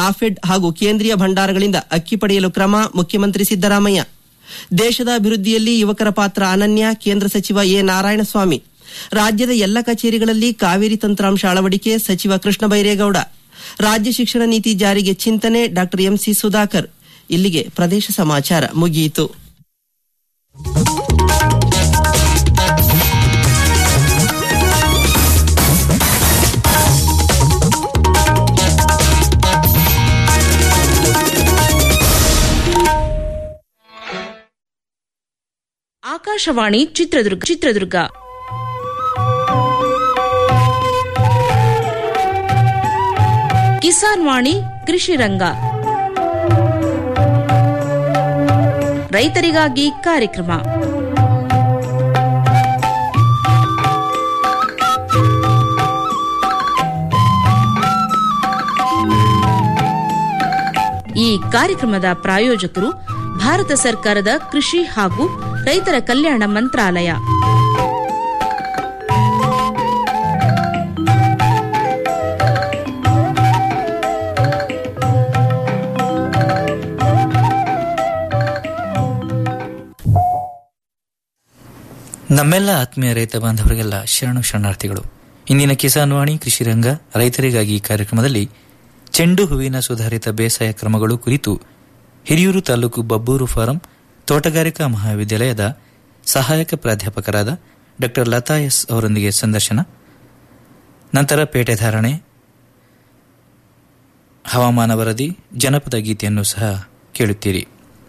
ನಾಫೆಡ್ ಹಾಗೂ ಕೇಂದ್ರೀಯ ಭಂಡಾರಗಳಿಂದ ಅಕ್ಕಿ ಪಡೆಯಲು ಕ್ರಮ ಮುಖ್ಯಮಂತ್ರಿ ಸಿದ್ದರಾಮಯ್ಯ ದೇಶದ ಅಭಿವೃದ್ಧಿಯಲ್ಲಿ ಯುವಕರ ಪಾತ್ರ ಅನನ್ಯ ಕೇಂದ್ರ ಸಚಿವ ಎ ನಾರಾಯಣಸ್ವಾಮಿ ರಾಜ್ಯದ ಎಲ್ಲ ಕಚೇರಿಗಳಲ್ಲಿ ಕಾವೇರಿ ತಂತ್ರಾಂಶ ಅಳವಡಿಕೆ ಸಚಿವ ಕೃಷ್ಣ ಬೈರೇಗೌಡ ರಾಜ್ಯ ಶಿಕ್ಷಣ ನೀತಿ ಜಾರಿಗೆ ಚಿಂತನೆ ಡಾ ಎಂಸಿ ಸುಧಾಕರ್ ಇಲ್ಲಿಗೆ ಪ್ರದೇಶ ಸಮಾಚಾರ ಮುಗಿಯಿತು ಆಕಾಶವಾಣಿ ಚಿತ್ರದುರ್ಗ ಚಿತ್ರದುರ್ಗ ಕಿಸಾನ್ ವಾಣಿ ಕೃಷಿ ರಂಗ ರೈತರಿಗಾಗಿ ಕಾರ್ಯಕ್ರಮ ಈ ಕಾರ್ಯಕ್ರಮದ ಪ್ರಾಯೋಜಕರು ಭಾರತ ಸರ್ಕಾರದ ಕೃಷಿ ಹಾಗೂ ರೈತರ ಕಲ್ಯಾಣ ಮಂತ್ರಾಲಯ ನಮ್ಮೆಲ್ಲ ಆತ್ಮೀಯ ರೈತ ಬಾಂಧವರಿಗೆಲ್ಲ ಶರಣು ಶರಣಾರ್ಥಿಗಳು ಇಂದಿನ ಕಿಸಾನ್ ವಾಣಿ ಕೃಷಿ ರಂಗ ರೈತರಿಗಾಗಿ ಕಾರ್ಯಕ್ರಮದಲ್ಲಿ ಚೆಂಡು ಹೂವಿನ ಸುಧಾರಿತ ಬೇಸಾಯ ಕ್ರಮಗಳು ಕುರಿತು ಹಿರಿಯೂರು ತಾಲೂಕು ಬಬ್ಬೂರು ಫಾರಂ ತೋಟಗಾರಿಕಾ ಮಹಾವಿದ್ಯಾಲಯದ ಸಹಾಯಕ ಪ್ರಾಧ್ಯಾಪಕರಾದ ಡಾ ಲತಾ ಎಸ್ ಅವರೊಂದಿಗೆ ಸಂದರ್ಶನ ನಂತರ ಪೇಟೆ ಧಾರಣೆ ಹವಾಮಾನ ವರದಿ ಜನಪದ ಗೀತೆಯನ್ನು ಸಹ ಕೇಳುತ್ತೀರಿ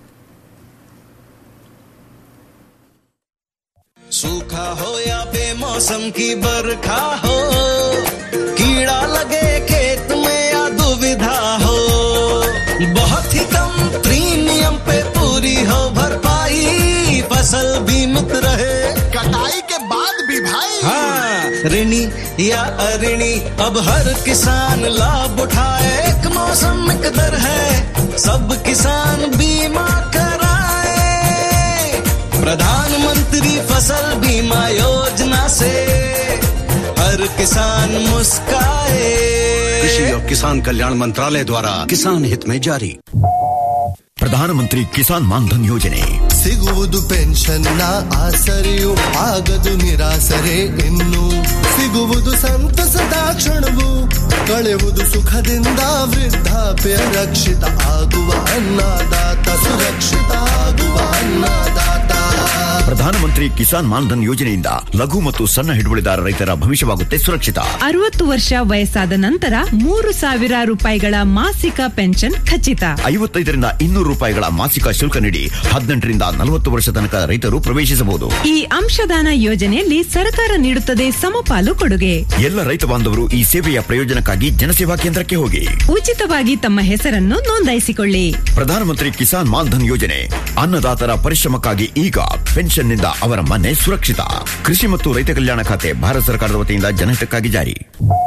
सूखा हो या बेमौसम की बरखा हो कीड़ा लगे खेत में या दुविधा हो बहुत ही कम प्रीमियम पे पूरी हो भरपाई फसल बीमित रहे कटाई के बाद भी भाई हाँ ऋणी या अऋणी अब हर किसान लाभ उठाए एक मौसम एक दर है सब किसान बीमा कराए प्रधानमंत्री फसल बीमा योजना से हर किसान मुस्काए कृषि और किसान कल्याण मंत्रालय द्वारा किसान हित में जारी ಪ್ರಧಾನಮಂತ್ರಿ ಕಿಸಾನ್ ಮಾನ್ಧನ್ ಯೋಜನೆ ಸಿಗುವುದು ಪೆನ್ಷನ್ನ ಆಸರೆಯು ಆಗದು ನಿರಾಸರೆ ಇನ್ನು ಸಿಗುವುದು ಸಂತಸದ ಕ್ಷಣವು ಕಳೆಯುವುದು ಸುಖದಿಂದ ವೃದ್ಧಾಪ್ಯ ರಕ್ಷಿತ ಆಗುವ ಅನ್ನದಾತ ಸುರಕ್ಷಿತ ಆಗುವ ಅನ್ನದಾತ ಪ್ರಧಾನಮಂತ್ರಿ ಕಿಸಾನ್ ಮಾನ್ಧನ್ ಯೋಜನೆಯಿಂದ ಲಘು ಮತ್ತು ಸಣ್ಣ ಹಿಡುವಳಿದಾರ ರೈತರ ಭವಿಷ್ಯವಾಗುತ್ತೆ ಸುರಕ್ಷಿತ ಅರವತ್ತು ವರ್ಷ ವಯಸ್ಸಾದ ನಂತರ ಮೂರು ಸಾವಿರ ರೂಪಾಯಿಗಳ ಮಾಸಿಕ ಪೆನ್ಷನ್ ಖಚಿತ ಐವತ್ತೈದರಿಂದ ಇನ್ನೂರು ರೂಪಾಯಿಗಳ ಮಾಸಿಕ ಶುಲ್ಕ ನೀಡಿ ಹದಿನೆಂಟರಿಂದ ನಲವತ್ತು ವರ್ಷ ತನಕ ರೈತರು ಪ್ರವೇಶಿಸಬಹುದು ಈ ಅಂಶದಾನ ಯೋಜನೆಯಲ್ಲಿ ಸರ್ಕಾರ ನೀಡುತ್ತದೆ ಸಮಪಾಲು ಕೊಡುಗೆ ಎಲ್ಲ ರೈತ ಬಾಂಧವರು ಈ ಸೇವೆಯ ಪ್ರಯೋಜನಕ್ಕಾಗಿ ಜನಸೇವಾ ಕೇಂದ್ರಕ್ಕೆ ಹೋಗಿ ಉಚಿತವಾಗಿ ತಮ್ಮ ಹೆಸರನ್ನು ನೋಂದಾಯಿಸಿಕೊಳ್ಳಿ ಪ್ರಧಾನಮಂತ್ರಿ ಕಿಸಾನ್ ಮಾನ್ಧನ್ ಯೋಜನೆ ಅನ್ನದಾತರ ಪರಿಶ್ರಮಕ್ಕಾಗಿ ಈಗ ಪೆನ್ಷನ್ನಿಂದ ಅವರ ಮನೆ ಸುರಕ್ಷಿತ ಕೃಷಿ ಮತ್ತು ರೈತ ಕಲ್ಯಾಣ ಖಾತೆ ಭಾರತ ಸರ್ಕಾರದ ವತಿಯಿಂದ ಜನಹಿತಕ್ಕಾಗಿ ಜಾರಿ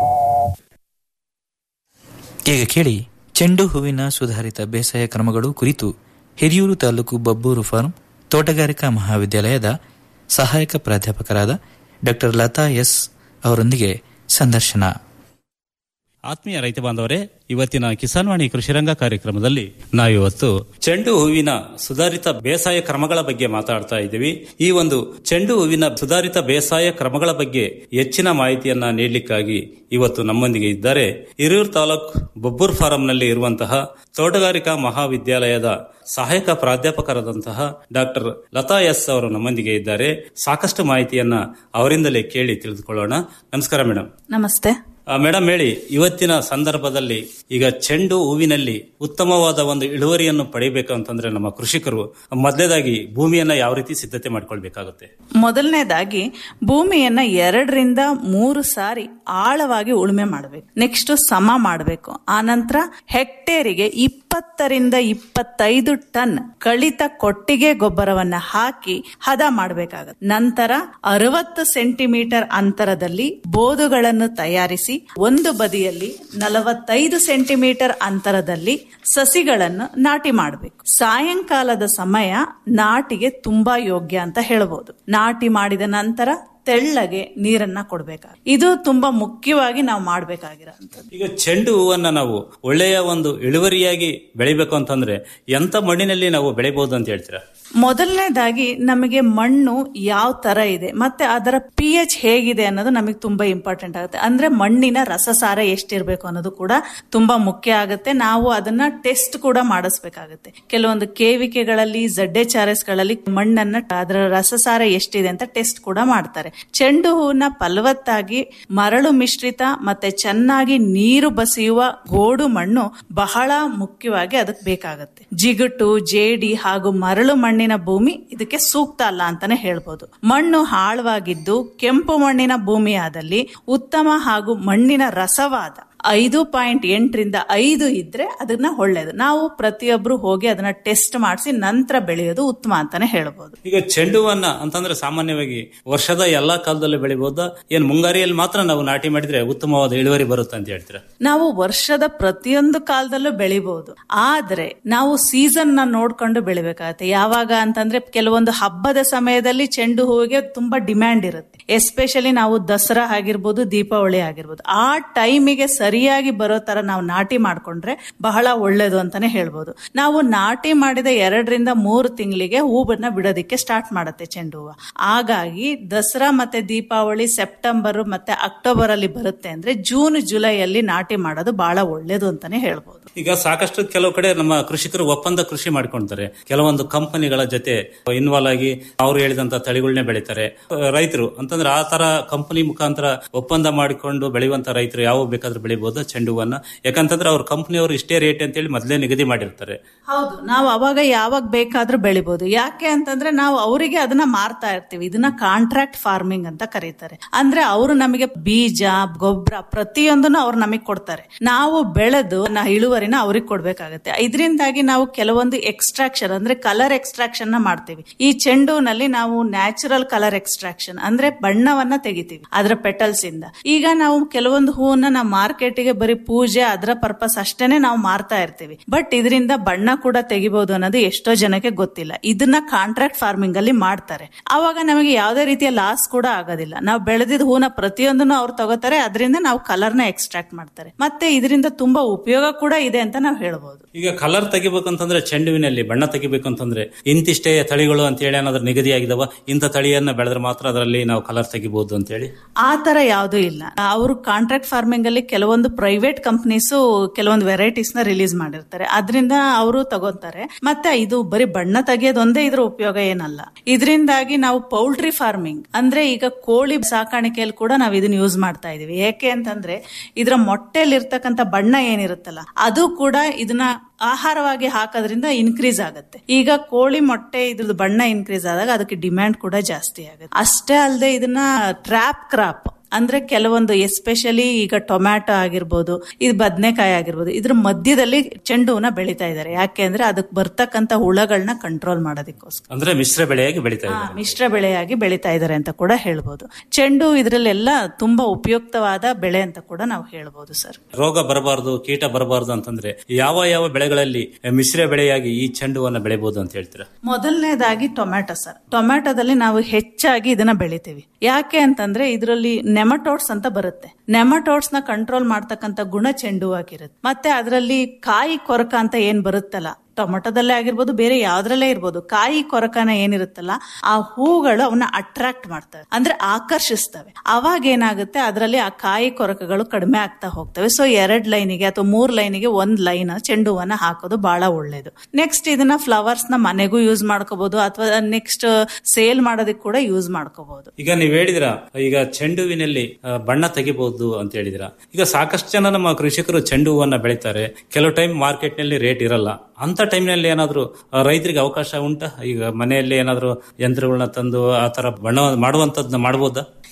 ಈಗ ಕೇಳಿ ಚೆಂಡು ಹೂವಿನ ಸುಧಾರಿತ ಬೇಸಾಯ ಕ್ರಮಗಳು ಕುರಿತು ಹಿರಿಯೂರು ತಾಲೂಕು ಬಬ್ಬೂರು ಫಾರ್ಮ್ ತೋಟಗಾರಿಕಾ ಮಹಾವಿದ್ಯಾಲಯದ ಸಹಾಯಕ ಪ್ರಾಧ್ಯಾಪಕರಾದ ಡಾ ಲತಾ ಎಸ್ ಅವರೊಂದಿಗೆ ಸಂದರ್ಶನ ಆತ್ಮೀಯ ರೈತ ಬಾಂಧವರೇ ಇವತ್ತಿನ ಕಿಸಾನ್ವಾಣಿ ಕೃಷಿರಂಗ ಕಾರ್ಯಕ್ರಮದಲ್ಲಿ ನಾವಿವತ್ತು ಚೆಂಡು ಹೂವಿನ ಸುಧಾರಿತ ಬೇಸಾಯ ಕ್ರಮಗಳ ಬಗ್ಗೆ ಮಾತಾಡ್ತಾ ಇದ್ದೀವಿ ಈ ಒಂದು ಚೆಂಡು ಹೂವಿನ ಸುಧಾರಿತ ಬೇಸಾಯ ಕ್ರಮಗಳ ಬಗ್ಗೆ ಹೆಚ್ಚಿನ ಮಾಹಿತಿಯನ್ನ ನೀಡಲಿಕ್ಕಾಗಿ ಇವತ್ತು ನಮ್ಮೊಂದಿಗೆ ಇದ್ದಾರೆ ಹಿರಿಯೂರು ತಾಲೂಕ್ ಬೊಬ್ಬೂರ್ ಫಾರಂನಲ್ಲಿ ಇರುವಂತಹ ತೋಟಗಾರಿಕಾ ಮಹಾವಿದ್ಯಾಲಯದ ಸಹಾಯಕ ಪ್ರಾಧ್ಯಾಪಕರಾದಂತಹ ಡಾಕ್ಟರ್ ಲತಾ ಎಸ್ ಅವರು ನಮ್ಮೊಂದಿಗೆ ಇದ್ದಾರೆ ಸಾಕಷ್ಟು ಮಾಹಿತಿಯನ್ನ ಅವರಿಂದಲೇ ಕೇಳಿ ತಿಳಿದುಕೊಳ್ಳೋಣ ನಮಸ್ಕಾರ ಮೇಡಮ್ ನಮಸ್ತೆ ಮೇಡಮ್ ಹೇಳಿ ಇವತ್ತಿನ ಸಂದರ್ಭದಲ್ಲಿ ಈಗ ಚೆಂಡು ಹೂವಿನಲ್ಲಿ ಉತ್ತಮವಾದ ಒಂದು ಇಳುವರಿಯನ್ನು ಪಡಿಬೇಕು ಅಂತಂದ್ರೆ ನಮ್ಮ ಕೃಷಿಕರು ಮೊದಲೇದಾಗಿ ಭೂಮಿಯನ್ನ ಯಾವ ರೀತಿ ಸಿದ್ಧತೆ ಮಾಡ್ಕೊಳ್ಬೇಕಾಗುತ್ತೆ ಮೊದಲನೇದಾಗಿ ಭೂಮಿಯನ್ನ ಎರಡರಿಂದ ಮೂರು ಸಾರಿ ಆಳವಾಗಿ ಉಳುಮೆ ಮಾಡಬೇಕು ನೆಕ್ಸ್ಟ್ ಸಮ ಮಾಡಬೇಕು ಆನಂತರ ಹೆಕ್ಟೇರಿಗೆ ಇಪ್ಪತ್ತರಿಂದ ಇಪ್ಪತ್ತೈದು ಟನ್ ಕಳಿತ ಕೊಟ್ಟಿಗೆ ಗೊಬ್ಬರವನ್ನ ಹಾಕಿ ಹದ ಮಾಡಬೇಕಾಗುತ್ತೆ ನಂತರ ಅರವತ್ತು ಸೆಂಟಿಮೀಟರ್ ಅಂತರದಲ್ಲಿ ಬೋದುಗಳನ್ನು ತಯಾರಿಸಿ ಒಂದು ಬದಿಯಲ್ಲಿ ನಲವತ್ತೈದು ಸೆಂಟಿಮೀಟರ್ ಅಂತರದಲ್ಲಿ ಸಸಿಗಳನ್ನು ನಾಟಿ ಮಾಡಬೇಕು ಸಾಯಂಕಾಲದ ಸಮಯ ನಾಟಿಗೆ ತುಂಬಾ ಯೋಗ್ಯ ಅಂತ ಹೇಳಬಹುದು ನಾಟಿ ಮಾಡಿದ ನಂತರ ತೆಳ್ಳಗೆ ನೀರನ್ನ ಕೊಡ್ಬೇಕಾಗ ಇದು ತುಂಬಾ ಮುಖ್ಯವಾಗಿ ನಾವು ಮಾಡ್ಬೇಕಾಗಿರೋಂಥದ್ದು ಈಗ ಚೆಂಡು ಹೂವನ್ನ ನಾವು ಒಳ್ಳೆಯ ಒಂದು ಇಳುವರಿಯಾಗಿ ಬೆಳಿಬೇಕು ಅಂತಂದ್ರೆ ಎಂತ ಮಣ್ಣಿನಲ್ಲಿ ನಾವು ಬೆಳಿಬಹುದು ಅಂತ ಹೇಳ್ತೀರಾ ಮೊದಲನೇದಾಗಿ ನಮಗೆ ಮಣ್ಣು ಯಾವ ತರ ಇದೆ ಮತ್ತೆ ಅದರ ಪಿ ಎಚ್ ಹೇಗಿದೆ ಅನ್ನೋದು ನಮಗೆ ತುಂಬಾ ಇಂಪಾರ್ಟೆಂಟ್ ಆಗುತ್ತೆ ಅಂದ್ರೆ ಮಣ್ಣಿನ ರಸಸಾರ ಎಷ್ಟಿರ್ಬೇಕು ಅನ್ನೋದು ಕೂಡ ತುಂಬಾ ಮುಖ್ಯ ಆಗುತ್ತೆ ನಾವು ಅದನ್ನ ಟೆಸ್ಟ್ ಕೂಡ ಮಾಡಿಸ್ಬೇಕಾಗುತ್ತೆ ಕೆಲವೊಂದು ಕೇವಿಕೆಗಳಲ್ಲಿ ಜಡ್ಡೆ ಚಾರೆಸ್ ಗಳಲ್ಲಿ ಮಣ್ಣನ್ನ ಅದರ ರಸಸಾರ ಎಷ್ಟಿದೆ ಅಂತ ಟೆಸ್ಟ್ ಕೂಡ ಮಾಡ್ತಾರೆ ಚೆಂಡು ಹೂವನ್ನ ಫಲವತ್ತಾಗಿ ಮರಳು ಮಿಶ್ರಿತ ಮತ್ತೆ ಚೆನ್ನಾಗಿ ನೀರು ಬಸಿಯುವ ಗೋಡು ಮಣ್ಣು ಬಹಳ ಮುಖ್ಯವಾಗಿ ಅದಕ್ಕೆ ಬೇಕಾಗುತ್ತೆ ಜಿಗುಟು ಜೇಡಿ ಹಾಗೂ ಮರಳು ಮಣ್ಣಿನ ಭೂಮಿ ಇದಕ್ಕೆ ಸೂಕ್ತ ಅಲ್ಲ ಅಂತಾನೆ ಹೇಳ್ಬೋದು ಮಣ್ಣು ಆಳವಾಗಿದ್ದು ಕೆಂಪು ಮಣ್ಣಿನ ಭೂಮಿಯಾದಲ್ಲಿ ಉತ್ತಮ ಹಾಗೂ ಮಣ್ಣಿನ ರಸವಾದ ಐದು ಪಾಯಿಂಟ್ ಎಂಟರಿಂದ ಐದು ಇದ್ರೆ ಅದನ್ನ ಒಳ್ಳೇದು ನಾವು ಪ್ರತಿಯೊಬ್ರು ಹೋಗಿ ಅದನ್ನ ಟೆಸ್ಟ್ ಮಾಡಿಸಿ ನಂತರ ಬೆಳೆಯೋದು ಉತ್ತಮ ಅಂತಾನೆ ಹೇಳ್ಬೋದು ಈಗ ಚೆಂಡು ಹೂವನ್ನ ಅಂತಂದ್ರೆ ಸಾಮಾನ್ಯವಾಗಿ ವರ್ಷದ ಎಲ್ಲಾ ಕಾಲದಲ್ಲೂ ಬೆಳಿಬಹುದಾ ಏನ್ ಮುಂಗಾರಿಯಲ್ಲಿ ಮಾತ್ರ ನಾವು ನಾಟಿ ಮಾಡಿದ್ರೆ ಉತ್ತಮವಾದ ಇಳುವರಿ ಬರುತ್ತೆ ಅಂತ ಹೇಳ್ತೀರಾ ನಾವು ವರ್ಷದ ಪ್ರತಿಯೊಂದು ಕಾಲದಲ್ಲೂ ಬೆಳಿಬಹುದು ಆದ್ರೆ ನಾವು ಸೀಸನ್ ನ ನೋಡ್ಕೊಂಡು ಬೆಳಿಬೇಕಾಗತ್ತೆ ಯಾವಾಗ ಅಂತಂದ್ರೆ ಕೆಲವೊಂದು ಹಬ್ಬದ ಸಮಯದಲ್ಲಿ ಚೆಂಡು ಹೂವಿಗೆ ತುಂಬಾ ಡಿಮ್ಯಾಂಡ್ ಇರುತ್ತೆ ಎಸ್ಪೆಷಲಿ ನಾವು ದಸರಾ ಆಗಿರ್ಬೋದು ದೀಪಾವಳಿ ಆಗಿರ್ಬೋದು ಆ ಟೈಮಿಗೆ ಸರಿಯಾಗಿ ಬರೋ ತರ ನಾವು ನಾಟಿ ಮಾಡ್ಕೊಂಡ್ರೆ ಬಹಳ ಒಳ್ಳೇದು ಅಂತಾನೆ ಹೇಳ್ಬೋದು ನಾವು ನಾಟಿ ಮಾಡಿದ ಎರಡರಿಂದ ಮೂರು ತಿಂಗಳಿಗೆ ಹೂವನ್ನ ಬಿಡೋದಿಕ್ಕೆ ಸ್ಟಾರ್ಟ್ ಮಾಡುತ್ತೆ ಚೆಂಡು ಹೂವು ಹಾಗಾಗಿ ದಸರಾ ಮತ್ತೆ ದೀಪಾವಳಿ ಸೆಪ್ಟೆಂಬರ್ ಮತ್ತೆ ಅಕ್ಟೋಬರ್ ಅಲ್ಲಿ ಬರುತ್ತೆ ಅಂದ್ರೆ ಜೂನ್ ಜುಲೈಯಲ್ಲಿ ನಾಟಿ ಮಾಡೋದು ಬಹಳ ಒಳ್ಳೇದು ಅಂತಾನೆ ಹೇಳ್ಬೋದು ಈಗ ಸಾಕಷ್ಟು ಕೆಲವು ಕಡೆ ನಮ್ಮ ಕೃಷಿಕರು ಒಪ್ಪಂದ ಕೃಷಿ ಮಾಡ್ಕೊಂತಾರೆ ಕೆಲವೊಂದು ಕಂಪನಿಗಳ ಜೊತೆ ಇನ್ವಾಲ್ವ್ ಆಗಿ ಅವ್ರು ಹೇಳಿದಂತ ತಳಿಗಳನ್ನೇ ಬೆಳಿತಾರೆ ರೈತರು ಅಂತಂದ್ರೆ ಆ ತರ ಕಂಪನಿ ಮುಖಾಂತರ ಒಪ್ಪಂದ ಮಾಡಿಕೊಂಡು ಬೆಳೆಯುವಂತ ರೈತರು ಯಾವ ಬೇಕಾದ್ರೂ ಬೆಳಿಬಹುದು ಚೆಂಡು ಹೂವನ್ನ ಯಾಕಂತಂದ್ರೆ ಅವ್ರ ಕಂಪನಿಯವರು ಇಷ್ಟೇ ರೇಟ್ ಅಂತೇಳಿ ಮೊದಲೇ ನಿಗದಿ ಮಾಡಿರ್ತಾರೆ ಹೌದು ನಾವು ಅವಾಗ ಯಾವಾಗ ಬೇಕಾದ್ರೂ ಬೆಳಿಬಹುದು ಯಾಕೆ ಅಂತಂದ್ರೆ ನಾವು ಅವರಿಗೆ ಅದನ್ನ ಮಾರ್ತಾ ಇರ್ತೀವಿ ಇದನ್ನ ಕಾಂಟ್ರಾಕ್ಟ್ ಫಾರ್ಮಿಂಗ್ ಅಂತ ಕರೀತಾರೆ ಅಂದ್ರೆ ಅವರು ನಮಗೆ ಬೀಜ ಗೊಬ್ಬರ ಪ್ರತಿಯೊಂದನ್ನು ಅವ್ರು ನಮಗೆ ಕೊಡ್ತಾರೆ ನಾವು ಬೆಳೆದು ನಾ ಇಳುವರಿನ ಅವ್ರಿಗೆ ಕೊಡ್ಬೇಕಾಗತ್ತೆ ಇದರಿಂದಾಗಿ ನಾವು ಕೆಲವೊಂದು ಎಕ್ಸ್ಟ್ರಾಕ್ಷನ್ ಅಂದ್ರೆ ಕಲರ್ ಎಕ್ಸ್ಟ್ರಾಕ್ಷನ್ ನ ಮಾಡ್ತೀವಿ ಈ ಚೆಂಡುನಲ್ಲಿ ನಾವು ನ್ಯಾಚುರಲ್ ಕಲರ್ ಎಕ್ಸ್ಟ್ರಾಕ್ಷನ್ ಅಂದ್ರೆ ಬಣ್ಣವನ್ನ ತೆಗಿತೀವಿ ಅದರ ಪೆಟಲ್ಸ್ ಇಂದ ಈಗ ನಾವು ಕೆಲವೊಂದು ಹೂವನ್ನ ನಾವು ಮಾರ್ಕೆಟ್ಗೆ ಬರೀ ಪೂಜೆ ಅದರ ಪರ್ಪಸ್ ಅಷ್ಟೇನೆ ನಾವು ಮಾರ್ತಾ ಇರ್ತೀವಿ ಬಟ್ ಇದರಿಂದ ಬಣ್ಣ ಕೂಡ ತೆಗಿಬಹುದು ಅನ್ನೋದು ಎಷ್ಟೋ ಜನಕ್ಕೆ ಗೊತ್ತಿಲ್ಲ ಇದನ್ನ ಕಾಂಟ್ರಾಕ್ಟ್ ಫಾರ್ಮಿಂಗ್ ಅಲ್ಲಿ ಮಾಡ್ತಾರೆ ಅವಾಗ ನಮಗೆ ಯಾವುದೇ ರೀತಿಯ ಲಾಸ್ ಕೂಡ ಆಗೋದಿಲ್ಲ ನಾವು ಬೆಳೆದಿದ್ದ ಹೂನ ಪ್ರತಿಯೊಂದನ್ನು ಅವ್ರು ತಗೋತಾರೆ ಅದರಿಂದ ನಾವು ಕಲರ್ ನ ಎಕ್ಸ್ಟ್ರಾಕ್ಟ್ ಮಾಡ್ತಾರೆ ಮತ್ತೆ ಇದರಿಂದ ತುಂಬಾ ಉಪಯೋಗ ಕೂಡ ಇದೆ ಅಂತ ನಾವು ಹೇಳ್ಬೋದು ಈಗ ಕಲರ್ ತೆಗಿಬೇಕಂತಂದ್ರೆ ಚೆಂಡುವಿನಲ್ಲಿ ಬಣ್ಣ ತೆಗಿಬೇಕಂತಂದ್ರೆ ಇಂತಿಷ್ಟೇ ತಳಿಗಳು ಅಂತ ಹೇಳಿ ಏನಾದ್ರು ನಿಗದಿ ಆಗಿದಾವ ಇಂಥ ತಳಿಯನ್ನ ಬೆಳೆದ್ರೆ ಮಾತ್ರ ಅದರಲ್ಲಿ ನಾವು ಕಲರ್ ತೆಗಿಬಹುದು ಅಂತ ಹೇಳಿ ಆ ತರ ಯಾವುದೂ ಇಲ್ಲ ಅವರು ಕಾಂಟ್ರಾಕ್ಟ್ ಫಾರ್ಮಿಂಗ್ ಅಲ್ಲಿ ಕೆಲವೊಂದು ಪ್ರೈವೇಟ್ ಕಂಪನೀಸ್ ಕೆಲವೊಂದು ವೆರೈಟೀಸ್ ನ ರಿಲೀಸ್ ಮಾಡಿರ್ತಾರೆ ಅದರಿಂದ ಅವರು ತಗೊಂತಾರೆ ಮತ್ತೆ ಇದು ಬರೀ ಬಣ್ಣ ತೆಗೆಯೋದೊಂದೇ ಇದ್ರ ಉಪಯೋಗ ಏನಲ್ಲ ಇದರಿಂದಾಗಿ ನಾವು ಪೌಲ್ಟ್ರಿ ಫಾರ್ಮಿಂಗ್ ಅಂದ್ರೆ ಈಗ ಕೋಳಿ ಸಾಕಾಣಿಕೆಯಲ್ಲಿ ಕೂಡ ನಾವು ಇದನ್ನ ಯೂಸ್ ಮಾಡ್ತಾ ಇದೀವಿ ಯಾಕೆ ಅಂತಂದ್ರೆ ಇದರ ಮೊಟ್ಟೆಯಲ್ಲಿ ಇರ್ತಕ್ಕಂಥ ಬಣ್ಣ ಏನಿರುತ್ತಲ್ಲ ಅದು ಕೂಡ ಇದನ್ನ ಆಹಾರವಾಗಿ ಹಾಕೋದ್ರಿಂದ ಇನ್ಕ್ರೀಸ್ ಆಗುತ್ತೆ ಈಗ ಕೋಳಿ ಮೊಟ್ಟೆ ಇದ್ರದ್ದು ಬಣ್ಣ ಇನ್ಕ್ರೀಸ್ ಆದಾಗ ಅದಕ್ಕೆ ಡಿಮ್ಯಾಂಡ್ ಕೂಡ ಜಾಸ್ತಿ ಆಗುತ್ತೆ ಅಷ್ಟೇ ಅಲ್ಲದೆ ಇದನ್ನ ಟ್ರ್ಯಾಪ್ ಕ್ರಾಪ್ ಅಂದ್ರೆ ಕೆಲವೊಂದು ಎಸ್ಪೆಷಲಿ ಈಗ ಟೊಮ್ಯಾಟೊ ಆಗಿರ್ಬೋದು ಇದು ಬದನೆಕಾಯಿ ಆಗಿರ್ಬೋದು ಇದ್ರ ಮಧ್ಯದಲ್ಲಿ ಚೆಂಡು ಹೂನ ಬೆಳಿತಾ ಇದ್ದಾರೆ ಯಾಕೆ ಅಂದ್ರೆ ಅದಕ್ಕೆ ಬರ್ತಕ್ಕಂಥ ಹುಳಗಳನ್ನ ಕಂಟ್ರೋಲ್ ಮಾಡೋದಕ್ಕೋಸ್ಕರ ಅಂದ್ರೆ ಮಿಶ್ರ ಬೆಳೆಯಾಗಿ ಬೆಳಿತಾ ಹಾ, ಇದ್ದಾರೆ ಮಿಶ್ರ ಬೆಳೆಯಾಗಿ ಬೆಳಿತಾ ಇದ್ದಾರೆ ಅಂತ ಕೂಡ ಹೇಳ್ಬೋದು ಚೆಂಡು ಇದ್ರಲ್ಲೆಲ್ಲ ತುಂಬಾ ಉಪಯುಕ್ತವಾದ ಬೆಳೆ ಅಂತ ಕೂಡ ನಾವು ಹೇಳ್ಬೋದು ಸರ್ ರೋಗ ಬರಬಾರದು ಕೀಟ ಬರಬಾರದು ಅಂತಂದ್ರೆ ಯಾವ ಯಾವ ಬೆಳೆಗಳಲ್ಲಿ ಮಿಶ್ರ ಬೆಳೆಯಾಗಿ ಈ ಚೆಂಡುವನ್ನ ಬೆಳಿಬಹುದು ಅಂತ ಹೇಳ್ತೀರಾ ಮೊದಲನೇದಾಗಿ ಟೊಮ್ಯಾಟೊ ಸರ್ ಟೊಮ್ಯಾಟೊದಲ್ಲಿ ನಾವು ಹೆಚ್ಚಾಗಿ ಇದನ್ನ ಬೆಳಿತೀವಿ ಯಾಕೆ ಅಂತಂದ್ರೆ ಇದರಲ್ಲಿ ನೆಮಟೋಡ್ಸ್ ಅಂತ ಬರುತ್ತೆ ನೆಮಟೋಡ್ಸ್ ನ ಕಂಟ್ರೋಲ್ ಮಾಡ್ತಕ್ಕಂಥ ಗುಣ ಚೆಂಡು ಆಗಿರುತ್ತೆ ಮತ್ತೆ ಅದರಲ್ಲಿ ಕಾಯಿ ಕೊರಕ ಅಂತ ಏನ್ ಬರುತ್ತಲ್ಲ ಟೊಮೆಟೊದಲ್ಲೇ ಆಗಿರ್ಬೋದು ಬೇರೆ ಯಾವ್ದ್ರಲ್ಲೇ ಇರ್ಬೋದು ಕಾಯಿ ಕೊರಕನ ಏನಿರುತ್ತಲ್ಲ ಆ ಹೂಗಳು ಅವನ್ನ ಅಟ್ರಾಕ್ಟ್ ಮಾಡ್ತವೆ ಅಂದ್ರೆ ಆಕರ್ಷಿಸ್ತವೆ ಅವಾಗ ಏನಾಗುತ್ತೆ ಅದರಲ್ಲಿ ಆ ಕಾಯಿ ಕೊರಕಗಳು ಕಡಿಮೆ ಆಗ್ತಾ ಹೋಗ್ತವೆ ಸೊ ಎರಡ್ ಲೈನಿಗೆ ಅಥವಾ ಮೂರ್ ಲೈನಿಗೆ ಒಂದ್ ಲೈನ್ ಚೆಂಡು ಹೂವನ್ನ ಹಾಕೋದು ಬಹಳ ಒಳ್ಳೇದು ನೆಕ್ಸ್ಟ್ ಇದನ್ನ ಫ್ಲವರ್ಸ್ ನ ಮನೆಗೂ ಯೂಸ್ ಮಾಡ್ಕೋಬಹುದು ಅಥವಾ ನೆಕ್ಸ್ಟ್ ಸೇಲ್ ಮಾಡೋದಕ್ಕೆ ಕೂಡ ಯೂಸ್ ಮಾಡ್ಕೋಬಹುದು ಈಗ ನೀವ್ ಹೇಳಿದಿರ ಈಗ ಚೆಂಡುವಿನಲ್ಲಿ ಆ, ಬಣ್ಣ ತೆಗಿಬಹುದು ಅಂತ ಹೇಳಿದಿರ ಈಗ ಸಾಕಷ್ಟು ಜನ ನಮ್ಮ ಕೃಷಿಕರು ಚೆಂಡು ಹೂವನ್ನ ಬೆಳಿತಾರೆ ಕೆಲವು ಟೈಮ್ ಮಾರ್ಕೆಟ್ ನಲ್ಲಿ ರೇಟ್ ಇರಲ್ಲ ಅಂತ ಟೈಮ್ ನಲ್ಲಿ ಏನಾದ್ರು ಆ, ರೈತರಿಗೆ ಅವಕಾಶ ಉಂಟಾ ಈಗ ಮನೆಯಲ್ಲಿ ಏನಾದ್ರು ಯಂತ್ರಗಳನ್ನ ತಂದು ಆ ತರ ಬಣ್ಣ ಮಾಡುವಂತದ್ನ ಮಾಡಬಹುದಾ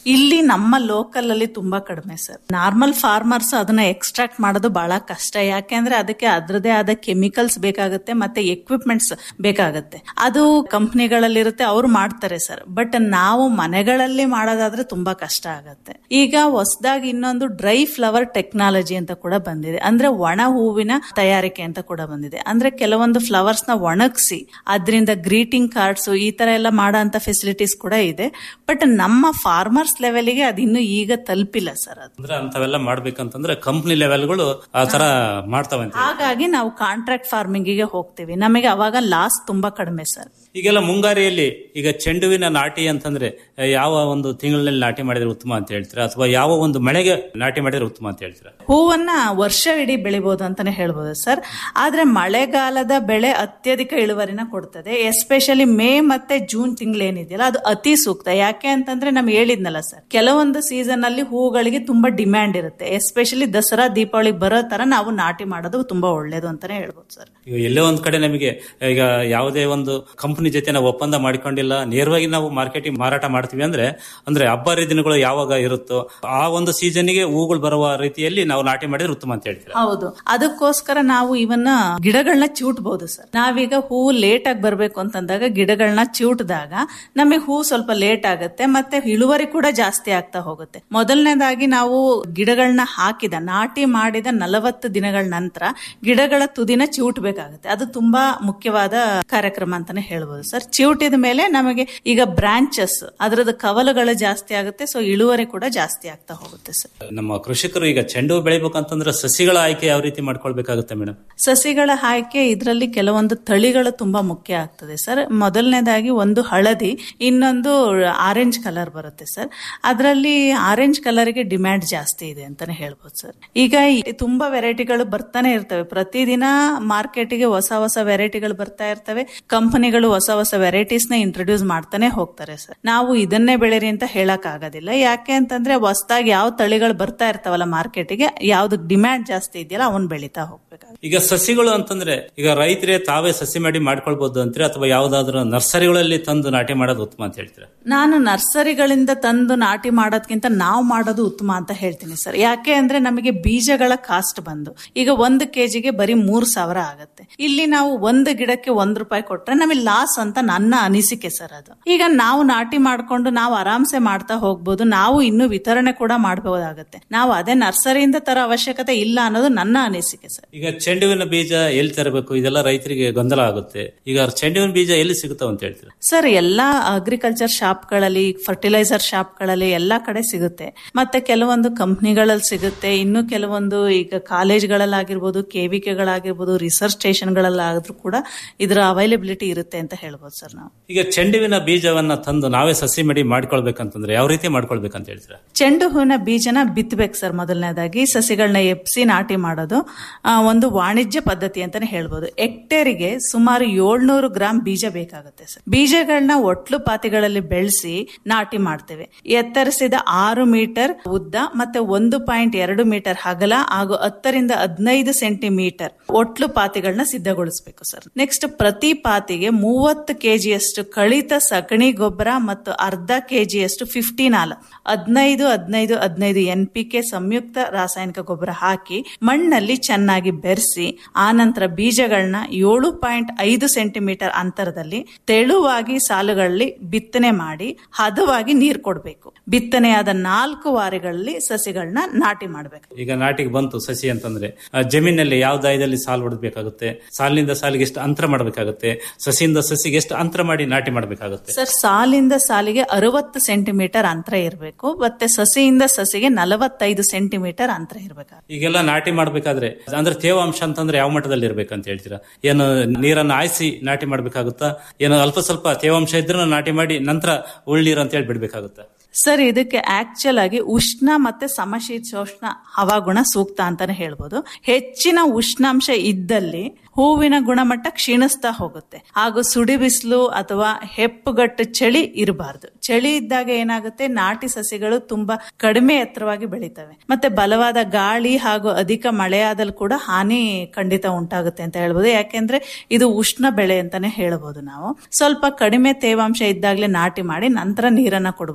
ಇಲ್ಲಿ ನಮ್ಮ ಲೋಕಲ್ ಅಲ್ಲಿ ತುಂಬಾ ಕಡಿಮೆ ಸರ್ ನಾರ್ಮಲ್ ಫಾರ್ಮರ್ಸ್ ಅದನ್ನ ಎಕ್ಸ್ಟ್ರಾಕ್ಟ್ ಮಾಡೋದು ಬಹಳ ಕಷ್ಟ ಯಾಕೆಂದ್ರೆ ಅದಕ್ಕೆ ಅದರದೇ ಆದ ಕೆಮಿಕಲ್ಸ್ ಬೇಕಾಗುತ್ತೆ ಮತ್ತೆ ಎಕ್ವಿಪ್ಮೆಂಟ್ಸ್ ಬೇಕಾಗುತ್ತೆ ಅದು ಕಂಪ್ನಿಗಳಲ್ಲಿರುತ್ತೆ ಅವ್ರು ಮಾಡ್ತಾರೆ ಸರ್ ಬಟ್ ನಾವು ಮನೆಗಳಲ್ಲಿ ಮಾಡೋದಾದ್ರೆ ತುಂಬಾ ಕಷ್ಟ ಆಗತ್ತೆ ಈಗ ಹೊಸದಾಗಿ ಇನ್ನೊಂದು ಡ್ರೈ ಫ್ಲವರ್ ಟೆಕ್ನಾಲಜಿ ಅಂತ ಕೂಡ ಬಂದಿದೆ ಅಂದ್ರೆ ಒಣ ಹೂವಿನ ತಯಾರಿಕೆ ಅಂತ ಕೂಡ ಬಂದಿದೆ ಅಂದ್ರೆ ಕೆಲವೊಂದು ಫ್ಲವರ್ಸ್ ನ ಒಣಗಿಸಿ ಅದರಿಂದ ಗ್ರೀಟಿಂಗ್ ಕಾರ್ಡ್ಸ್ ಈ ತರ ಎಲ್ಲ ಮಾಡೋ ಅಂತ ಫೆಸಿಲಿಟೀಸ್ ಕೂಡ ಇದೆ ಬಟ್ ನಮ್ಮ ಫಾರ್ಮರ್ಸ್ ಲೆವೆಲ್ಗೆ ಅದು ಇನ್ನು ಈಗ ತಲುಪಿಲ್ಲ ಸರ್ ಅದು ಅಂದ್ರೆ ಅಂತವೆಲ್ಲ ಮಾಡ್ಬೇಕಂತಂದ್ರೆ ಕಂಪ್ನಿ ಲೆವೆಲ್ಗಳು ಆ ತರ ಮಾಡ್ತಾವೆ ಅಂತ ಹಾಗಾಗಿ ನಾವು ಕಾಂಟ್ರಾಕ್ಟ್ ಫಾರ್ಮಿಂಗ್ ಗೆ ಹೋಗ್ತೀವಿ ನಮಗೆ ಅವಾಗ ಲಾಸ್ ತುಂಬಾ ಕಡಿಮೆ ಸರ್ ಈಗೆಲ್ಲ ಮುಂಗಾರಿಯಲ್ಲಿ ಈಗ ಚೆಂಡುವಿನ ನಾಟಿ ಅಂತಂದ್ರೆ ಆ, ಯಾವ ಒಂದು ತಿಂಗಳಿನಲ್ಲಿ ನಾಟಿ ಮಾಡಿದ್ರೆ ಉತ್ತಮ ಅಂತ ಹೇಳ್ತೀರಾ ಅಥವಾ ಯಾವ ಒಂದು ಮಳೆಗೆ ನಾಟಿ ಮಾಡಿದ್ರೆ ಉತ್ತಮ ಅಂತ ಹೇಳ್ತೀರಾ ಹೂವನ್ನ ವರ್ಷ ಇಡೀ ಬೆಳಿಬಹುದು ಅಂತಾನೆ ಹೇಳ್ಬೋದು ಸರ್ ಆದ್ರೆ ಮಳೆಗಾಲದ ಬೆಳೆ ಅತ್ಯಧಿಕ ಇಳುವರಿನ ಕೊಡ್ತದೆ ಎಸ್ಪೆಷಲಿ ಮೇ ಮತ್ತೆ ಜೂನ್ ತಿಂಗಳು ಏನಿದೆಯಲ್ಲ ಅದು ಅತಿ ಸೂಕ್ತ ಯಾಕೆ ಅಂತಂದ್ರೆ ನಮ್ಗೆ ಹೇಳಿದ್ನಲ್ಲ ಸರ್ ಕೆಲವೊಂದು ಸೀಸನ್ ಅಲ್ಲಿ ಹೂಗಳಿಗೆ ತುಂಬಾ ಡಿಮ್ಯಾಂಡ್ ಇರುತ್ತೆ ಎಸ್ಪೆಷಲಿ ದಸರಾ ದೀಪಾವಳಿ ಬರೋ ತರ ನಾವು ನಾಟಿ ಮಾಡೋದು ತುಂಬಾ ಒಳ್ಳೇದು ಅಂತಾನೆ ಹೇಳ್ಬೋದು ಸರ್ ಈಗ ಎಲ್ಲೋ ಒಂದ್ ಕಡೆ ನಮಗೆ ಈಗ ಯಾವುದೇ ಒಂದು ಕಂಪನಿ ಜೊತೆ ನಾವು ಒಪ್ಪಂದ ಮಾಡಿಕೊಂಡಿಲ್ಲ ನೇರವಾಗಿ ನಾವು ಮಾರ್ಕೆಟಿಂಗ್ ಮಾರಾಟ ಮಾಡ್ತೀವಿ ಅಂದ್ರೆ ಅಂದ್ರೆ ಹಬ್ಬ ಹರಿದಿನಗಳು ಯಾವಾಗ ಇರುತ್ತೋ ಆ ಒಂದು ಸೀಸನ್ಗೆ ಹೂಗಳು ಬರುವ ರೀತಿಯಲ್ಲಿ ನಾವು ನಾಟಿ ಮಾಡಿದ್ರೆ ಉತ್ತಮ ಅಂತ ಹೇಳ್ತೀರಾ ಹೌದು ಅದಕ್ಕೋಸ್ಕರ ನಾವು ಇವನ್ನ ಗಿಡಗಳನ್ನ ಚಿವುಟ್ಬಹುದು ಸರ್ ನಾವೀಗ ಹೂ ಲೇಟ್ ಆಗಿ ಬರ್ಬೇಕು ಅಂತಂದಾಗ ಗಿಡಗಳನ್ನ ಚಿವುಟ್ದಾಗ ನಮಗೆ ಹೂ ಸ್ವಲ್ಪ ಲೇಟ್ ಆಗುತ್ತೆ ಮತ್ತೆ ಇಳುವರಿ ಕೂಡ ಜಾಸ್ತಿ ಆಗ್ತಾ ಹೋಗುತ್ತೆ ಮೊದಲನೇದಾಗಿ ನಾವು ಗಿಡಗಳನ್ನ ಹಾಕಿದ ನಾಟಿ ಮಾಡಿದ ನಲವತ್ತು ದಿನಗಳ ನಂತರ ಗಿಡಗಳ ತುದಿನ ಚಿವುಟ್ಬೇಕಾಗುತ್ತೆ ಅದು ತುಂಬಾ ಮುಖ್ಯವಾದ ಕಾರ್ಯಕ್ರಮ ಅಂತಾನೆ ಹೇಳ್ಬೋದು ಸರ್ ಚಿವುಟಿದ ಮೇಲೆ ನಮಗೆ ಈಗ ಬ್ರಾಂಚಸ್ ಅದರದ ಕವಲುಗಳು ಜಾಸ್ತಿ ಆಗುತ್ತೆ ಸೊ ಇಳುವರಿ ಕೂಡ ಜಾಸ್ತಿ ಆಗ್ತಾ ಹೋಗುತ್ತೆ ಸರ್ ನಮ್ಮ ಕೃಷಿಕರು ಈಗ ಚೆಂಡು ಹೂ ಬೆಳಿಬೇಕಂತಂದ್ರೆ ಸಸಿಗಳ ಆಯ್ಕೆ ಯಾವ ರೀತಿ ಮಾಡ್ಕೊಳ್ಬೇಕಾಗುತ್ತೆ ಮೇಡಮ್ ಸಸಿಗಳ ಆಯ್ಕೆ ಇದರಲ್ಲಿ ಕೆಲವೊಂದು ತಳಿಗಳು ತುಂಬಾ ಮುಖ್ಯ ಆಗ್ತದೆ ಸರ್ ಮೊದಲನೇದಾಗಿ ಒಂದು ಹಳದಿ ಇನ್ನೊಂದು ಆರೆಂಜ್ ಕಲರ್ ಬರುತ್ತೆ ಸರ್ ಅದರಲ್ಲಿ ಆರೆಂಜ್ ಕಲರ್ಗೆ ಡಿಮ್ಯಾಂಡ್ ಜಾಸ್ತಿ ಇದೆ ಅಂತಾನೆ ಹೇಳ್ಬೋದು ಸರ್ ಈಗ ಈ ತುಂಬಾ ವೆರೈಟಿಗಳು ಬರ್ತಾನೆ ಇರ್ತವೆ ಪ್ರತಿದಿನ ಮಾರ್ಕೆಟ್ಗೆ ಹೊಸ ಹೊಸ ವೆರೈಟಿಗಳು ಬರ್ತಾ ಇರ್ತವೆ ಕಂಪನಿಗಳು ಹೊಸ ಹೊಸ ವೆರೈಟೀಸ್ ನ ಇಂಟ್ರೊಡ್ಯೂಸ್ ಮಾಡ್ತಾನೆ ಹೋಗ್ತಾರೆ ಸರ್ ನಾವು ಇದನ್ನೇ ಬೆಳೆರಿ ಅಂತ ಹೇಳಕ್ ಆಗೋದಿಲ್ಲ ಯಾಕೆ ಅಂತಂದ್ರೆ ಹೊಸದಾಗಿ ಯಾವ ತಳಿಗಳು ಬರ್ತಾ ಇರ್ತಾವಲ್ಲ ಮಾರ್ಕೆಟ್ಗೆ ಯಾವ್ದು ಡಿಮ್ಯಾಂಡ್ ಜಾಸ್ತಿ ಇದೆಯಲ್ಲ ಅವನ್ ಬೆಳೀತಾ ಹೋಗ್ಬೇಕು ಈಗ ಸಸಿಗಳು ಅಂತಂದ್ರೆ ಈಗ ರೈತರೇ ತಾವೇ ಸಸಿ ಮಾಡಿ ಮಾಡ್ಕೊಳ್ಬಹುದು ಅಂತೀರಾ ಅಥವಾ ಯಾವ್ದಾದ್ರು ನರ್ಸರಿಗಳಲ್ಲಿ ತಂದು ನಾಟಿ ಮಾಡೋದು ಉತ್ತಮ ಅಂತ ಹೇಳ್ತೀರಾ ನಾನು ನರ್ಸರಿಗಳಿಂದ ತಂದು ನಾಟಿ ಮಾಡೋದ್ಕಿಂತ ನಾವು ಮಾಡೋದು ಉತ್ತಮ ಅಂತ ಹೇಳ್ತೀನಿ ಸರ್ ಯಾಕೆ ಅಂದ್ರೆ ನಮಗೆ ಬೀಜಗಳ ಕಾಸ್ಟ್ ಬಂದು ಈಗ ಒಂದು ಕೆಜಿಗೆ ಬರೀ ಮೂರ್ ಸಾವಿರ ಆಗತ್ತೆ ಇಲ್ಲಿ ನಾವು ಒಂದು ಗಿಡಕ್ಕೆ ಒಂದ್ ರೂಪಾಯಿ ಕೊಟ್ರೆ ನಮಗೆ ಲಾಸ್ ಅಂತ ನನ್ನ ಅನಿಸಿಕೆ ಸರ್ ಅದು ಈಗ ನಾವು ನಾಟಿ ಮಾಡ್ಕೊಂಡು ನಾವು ಆರಾಮ್ಸೆ ಮಾಡ್ತಾ ಹೋಗ್ಬೋದು ನಾವು ಇನ್ನು ವಿತರಣೆ ಕೂಡ ಮಾಡಬಹುದಾಗತ್ತೆ ನಾವು ಅದೇ ನರ್ಸರಿಯಿಂದ ತರ ಅವಶ್ಯಕತೆ ಇಲ್ಲ ಅನ್ನೋದು ನನ್ನ ಅನಿಸಿಕೆ ಸರ್ ಈಗ ಚೆಂಡುವಿನ ಬೀಜ ಎಲ್ಲಿ ತರಬೇಕು ಇದೆಲ್ಲ ರೈತರಿಗೆ ಗೊಂದಲ ಆಗುತ್ತೆ ಈಗ ಚೆಂಡುವಿನ ಬೀಜ ಎಲ್ಲಿ ಸಿಗುತ್ತಾವ ಅಂತ ಹೇಳ್ತೀರಾ ಸರ್ ಎಲ್ಲಾ ಅಗ್ರಿಕಲ್ಚರ್ ಶಾಪ್ಗಳಲ್ಲಿ ಫರ್ಟಿಲೈಸರ್ ಶಾಪ್ಗಳಲ್ಲಿ ಎಲ್ಲಾ ಕಡೆ ಸಿಗುತ್ತೆ ಮತ್ತೆ ಕೆಲವೊಂದು ಕಂಪ್ನಿಗಳಲ್ಲಿ ಸಿಗುತ್ತೆ ಇನ್ನು ಕೆಲವೊಂದು ಈಗ ಕಾಲೇಜ್ಗಳಲ್ಲಾಗಿರ್ಬೋದು ಕೆವಿಕೆಗಳಾಗಿರ್ಬೋದು ರಿಸರ್ಚ್ ಸ್ಟೇಷನ್ಗಳಲ್ಲಾದ್ರೂ ಕೂಡ ಇದರ ಅವೈಲಬಿಲಿಟಿ ಇರುತ್ತೆ ಅಂತ ಹೇಳ್ಬೋದು ಸರ್ ನಾವು ಈಗ ಚೆಂಡುವಿನ ಬೀಜವನ್ನ ತಂದು ನಾವೇ ಸಸಿ ಮಡಿ ಮಾಡ್ಕೊಳ್ಬೇಕಂತಂದ್ರೆ ಯಾವ ರೀತಿ ಮಾಡ್ಕೊಳ್ಬೇಕಂತ ಹೇಳ್ತೀರಾ ಚೆಂಡು ಹೂವಿನ ಬೀಜನ ಬಿತ್ತಬೇಕು ಸರ್ ಮೊದಲನೇದಾಗಿ ಸಸಿಗಳನ್ನ ಎಪ್ಸಿ ನಾಟಿ ಮಾಡೋದು ಆ, ಒಂದು ವಾಣಿಜ್ಯ ಪದ್ಧತಿ ಅಂತಾನೆ ಹೇಳ್ಬೋದು ಹೆಕ್ಟೇರಿಗೆ ಸುಮಾರು ಏಳ್ನೂರು ಗ್ರಾಂ ಬೀಜ ಬೇಕಾಗುತ್ತೆ ಸರ್ ಬೀಜಗಳನ್ನ ಒಟ್ಲು ಪಾತಿಗಳಲ್ಲಿ ಬೆಳೆಸಿ ನಾಟಿ ಮಾಡ್ತೇವೆ ಎತ್ತರಿಸಿದ ಆರು ಮೀಟರ್ ಉದ್ದ ಮತ್ತೆ ಒಂದು ಪಾಯಿಂಟ್ ಎರಡು ಮೀಟರ್ ಅಗಲ ಹಾಗೂ ಹತ್ತರಿಂದ ಹದಿನೈದು ಸೆಂಟಿಮೀಟರ್ ಒಟ್ಲು ಪಾತಿಗಳನ್ನ ಸಿದ್ಧಗೊಳಿಸಬೇಕು ಸರ್ ನೆಕ್ಸ್ಟ್ ಪ್ರತಿ ಪಾತಿಗೆ ಮೂವತ್ತು ಕೆಜಿಯಷ್ಟು ಕಳಿತ ಸಗಣಿ ಗೊಬ್ಬರ ಮತ್ತು ಅರ್ಧ ಕೆಜಿಯಷ್ಟು ಫಿಫ್ಟೀನ್ ಹಾಲ್ ಹದಿನೈದು ಹದಿನೈದು ಹದಿನೈದು ಎನ್ ಪಿ ಕೆ ಸಂಯುಕ್ತ ರಾಸಾಯನಿಕ ಗೊಬ್ಬರ ಹಾಕಿ ಮಣ್ಣಲ್ಲಿ ಚೆನ್ನಾಗಿ ಬೆರೆಸಿ ಆನಂತರ ಬೀಜಗಳನ್ನ ಏಳು ಪಾಯಿಂಟ್ ಐದು ಸೆಂಟಿಮೀಟರ್ ಅಂತರದಲ್ಲಿ ತೆಳುವಾಗಿ ಸಾಲುಗಳಲ್ಲಿ ಬಿತ್ತನೆ ಮಾಡಿ ಹದವಾಗಿ ನೀರು ಕೊಡಬೇಕು ಬಿತ್ತನೆಯಾದ ನಾಲ್ಕು ವಾರಗಳಲ್ಲಿ ಸಸಿಗಳನ್ನ ನಾಟಿ ಮಾಡಬೇಕು ಈಗ ನಾಟಿಗೆ ಬಂತು ಸಸಿ ಅಂತಂದ್ರೆ ಆ, ಜಮೀನಲ್ಲಿ ಯಾವ ದಾಯದಲ್ಲಿ ಸಾಲು ಹೊಡಬೇಕಾಗುತ್ತೆ ಸಾಲಿನಿಂದ ಸಾಲಿಗೆ ಎಷ್ಟು ಅಂತರ ಮಾಡಬೇಕಾಗುತ್ತೆ ಸಸಿಯಿಂದ ಸಸಿಗೆ ಎಷ್ಟು ಅಂತರ ಮಾಡಿ ನಾಟಿ ಮಾಡಬೇಕಾಗುತ್ತೆ ಸರ್ ಸಾಲಿಂದ ಸಾಲಿಗೆ ಅರವತ್ತು ಸೆಂಟಿಮೀಟರ್ ಅಂತರ ಇರಬೇಕು ಮತ್ತೆ ಸಸಿಯಿಂದ ಸಸಿಗೆ ನಲವತ್ತೈದು ಸೆಂಟಿಮೀಟರ್ ಅಂತರ ಇರಬೇಕು ಈಗೆಲ್ಲ ನಾಟಿ ಮಾಡ್ಬೇಕಾದ್ರೆ ಅಂದ್ರೆ ತೇವಾಂಶ ಅಂತಂದ್ರೆ ಯಾವ ಮಟ್ಟದಲ್ಲಿ ಇರ್ಬೇಕಂತ ಹೇಳ್ತೀರಾ ಏನು ನೀರನ್ನು ಆಯಿಸಿ ನಾಟಿ ಮಾಡ್ಬೇಕಾಗುತ್ತಾ ಏನು ಅಲ್ಪ ಸ್ವಲ್ಪ ತೇವಾಂಶ ಇದ್ರೂ ನಾಟಿ ಮಾಡಿ ನಂತರ ಉಳ್ನೀರು ಅಂತ ಹೇಳಿ ಬಿಡ್ಬೇಕಾಗುತ್ತಾ ಸರ್ ಇದಕ್ಕೆ ಆಕ್ಚುಲ್ ಆಗಿ ಉಷ್ಣ ಮತ್ತೆ ಸಮಶೀತೋಷ್ಣ ಹವಾಗುಣ ಸೂಕ್ತ ಅಂತಾನೆ ಹೇಳ್ಬೋದು ಹೆಚ್ಚಿನ ಉಷ್ಣಾಂಶ ಇದ್ದಲ್ಲಿ ಹೂವಿನ ಗುಣಮಟ್ಟ ಕ್ಷೀಣಿಸ್ತಾ ಹೋಗುತ್ತೆ ಹಾಗೂ ಸುಡಿ ಬಿಸಿಲು ಅಥವಾ ಹೆಪ್ಪುಗಟ್ಟು ಚಳಿ ಇರಬಾರ್ದು ಚಳಿ ಇದ್ದಾಗ ಏನಾಗುತ್ತೆ ನಾಟಿ ಸಸಿಗಳು ತುಂಬಾ ಕಡಿಮೆ ಎತ್ತರವಾಗಿ ಬೆಳಿತವೆ ಮತ್ತೆ ಬಲವಾದ ಗಾಳಿ ಹಾಗೂ ಅಧಿಕ ಮಳೆಯಾದಲ್ಲಿ ಕೂಡ ಹಾನಿ ಖಂಡಿತ ಉಂಟಾಗುತ್ತೆ ಅಂತ ಹೇಳ್ಬೋದು ಯಾಕೆಂದ್ರೆ ಇದು ಉಷ್ಣ ಬೆಳೆ ಅಂತಾನೆ ಹೇಳ್ಬೋದು ನಾವು ಸ್ವಲ್ಪ ಕಡಿಮೆ ತೇವಾಂಶ ಇದ್ದಾಗಲೇ ನಾಟಿ ಮಾಡಿ ನಂತರ ನೀರನ್ನ ಕೊಡ್ಬೋದು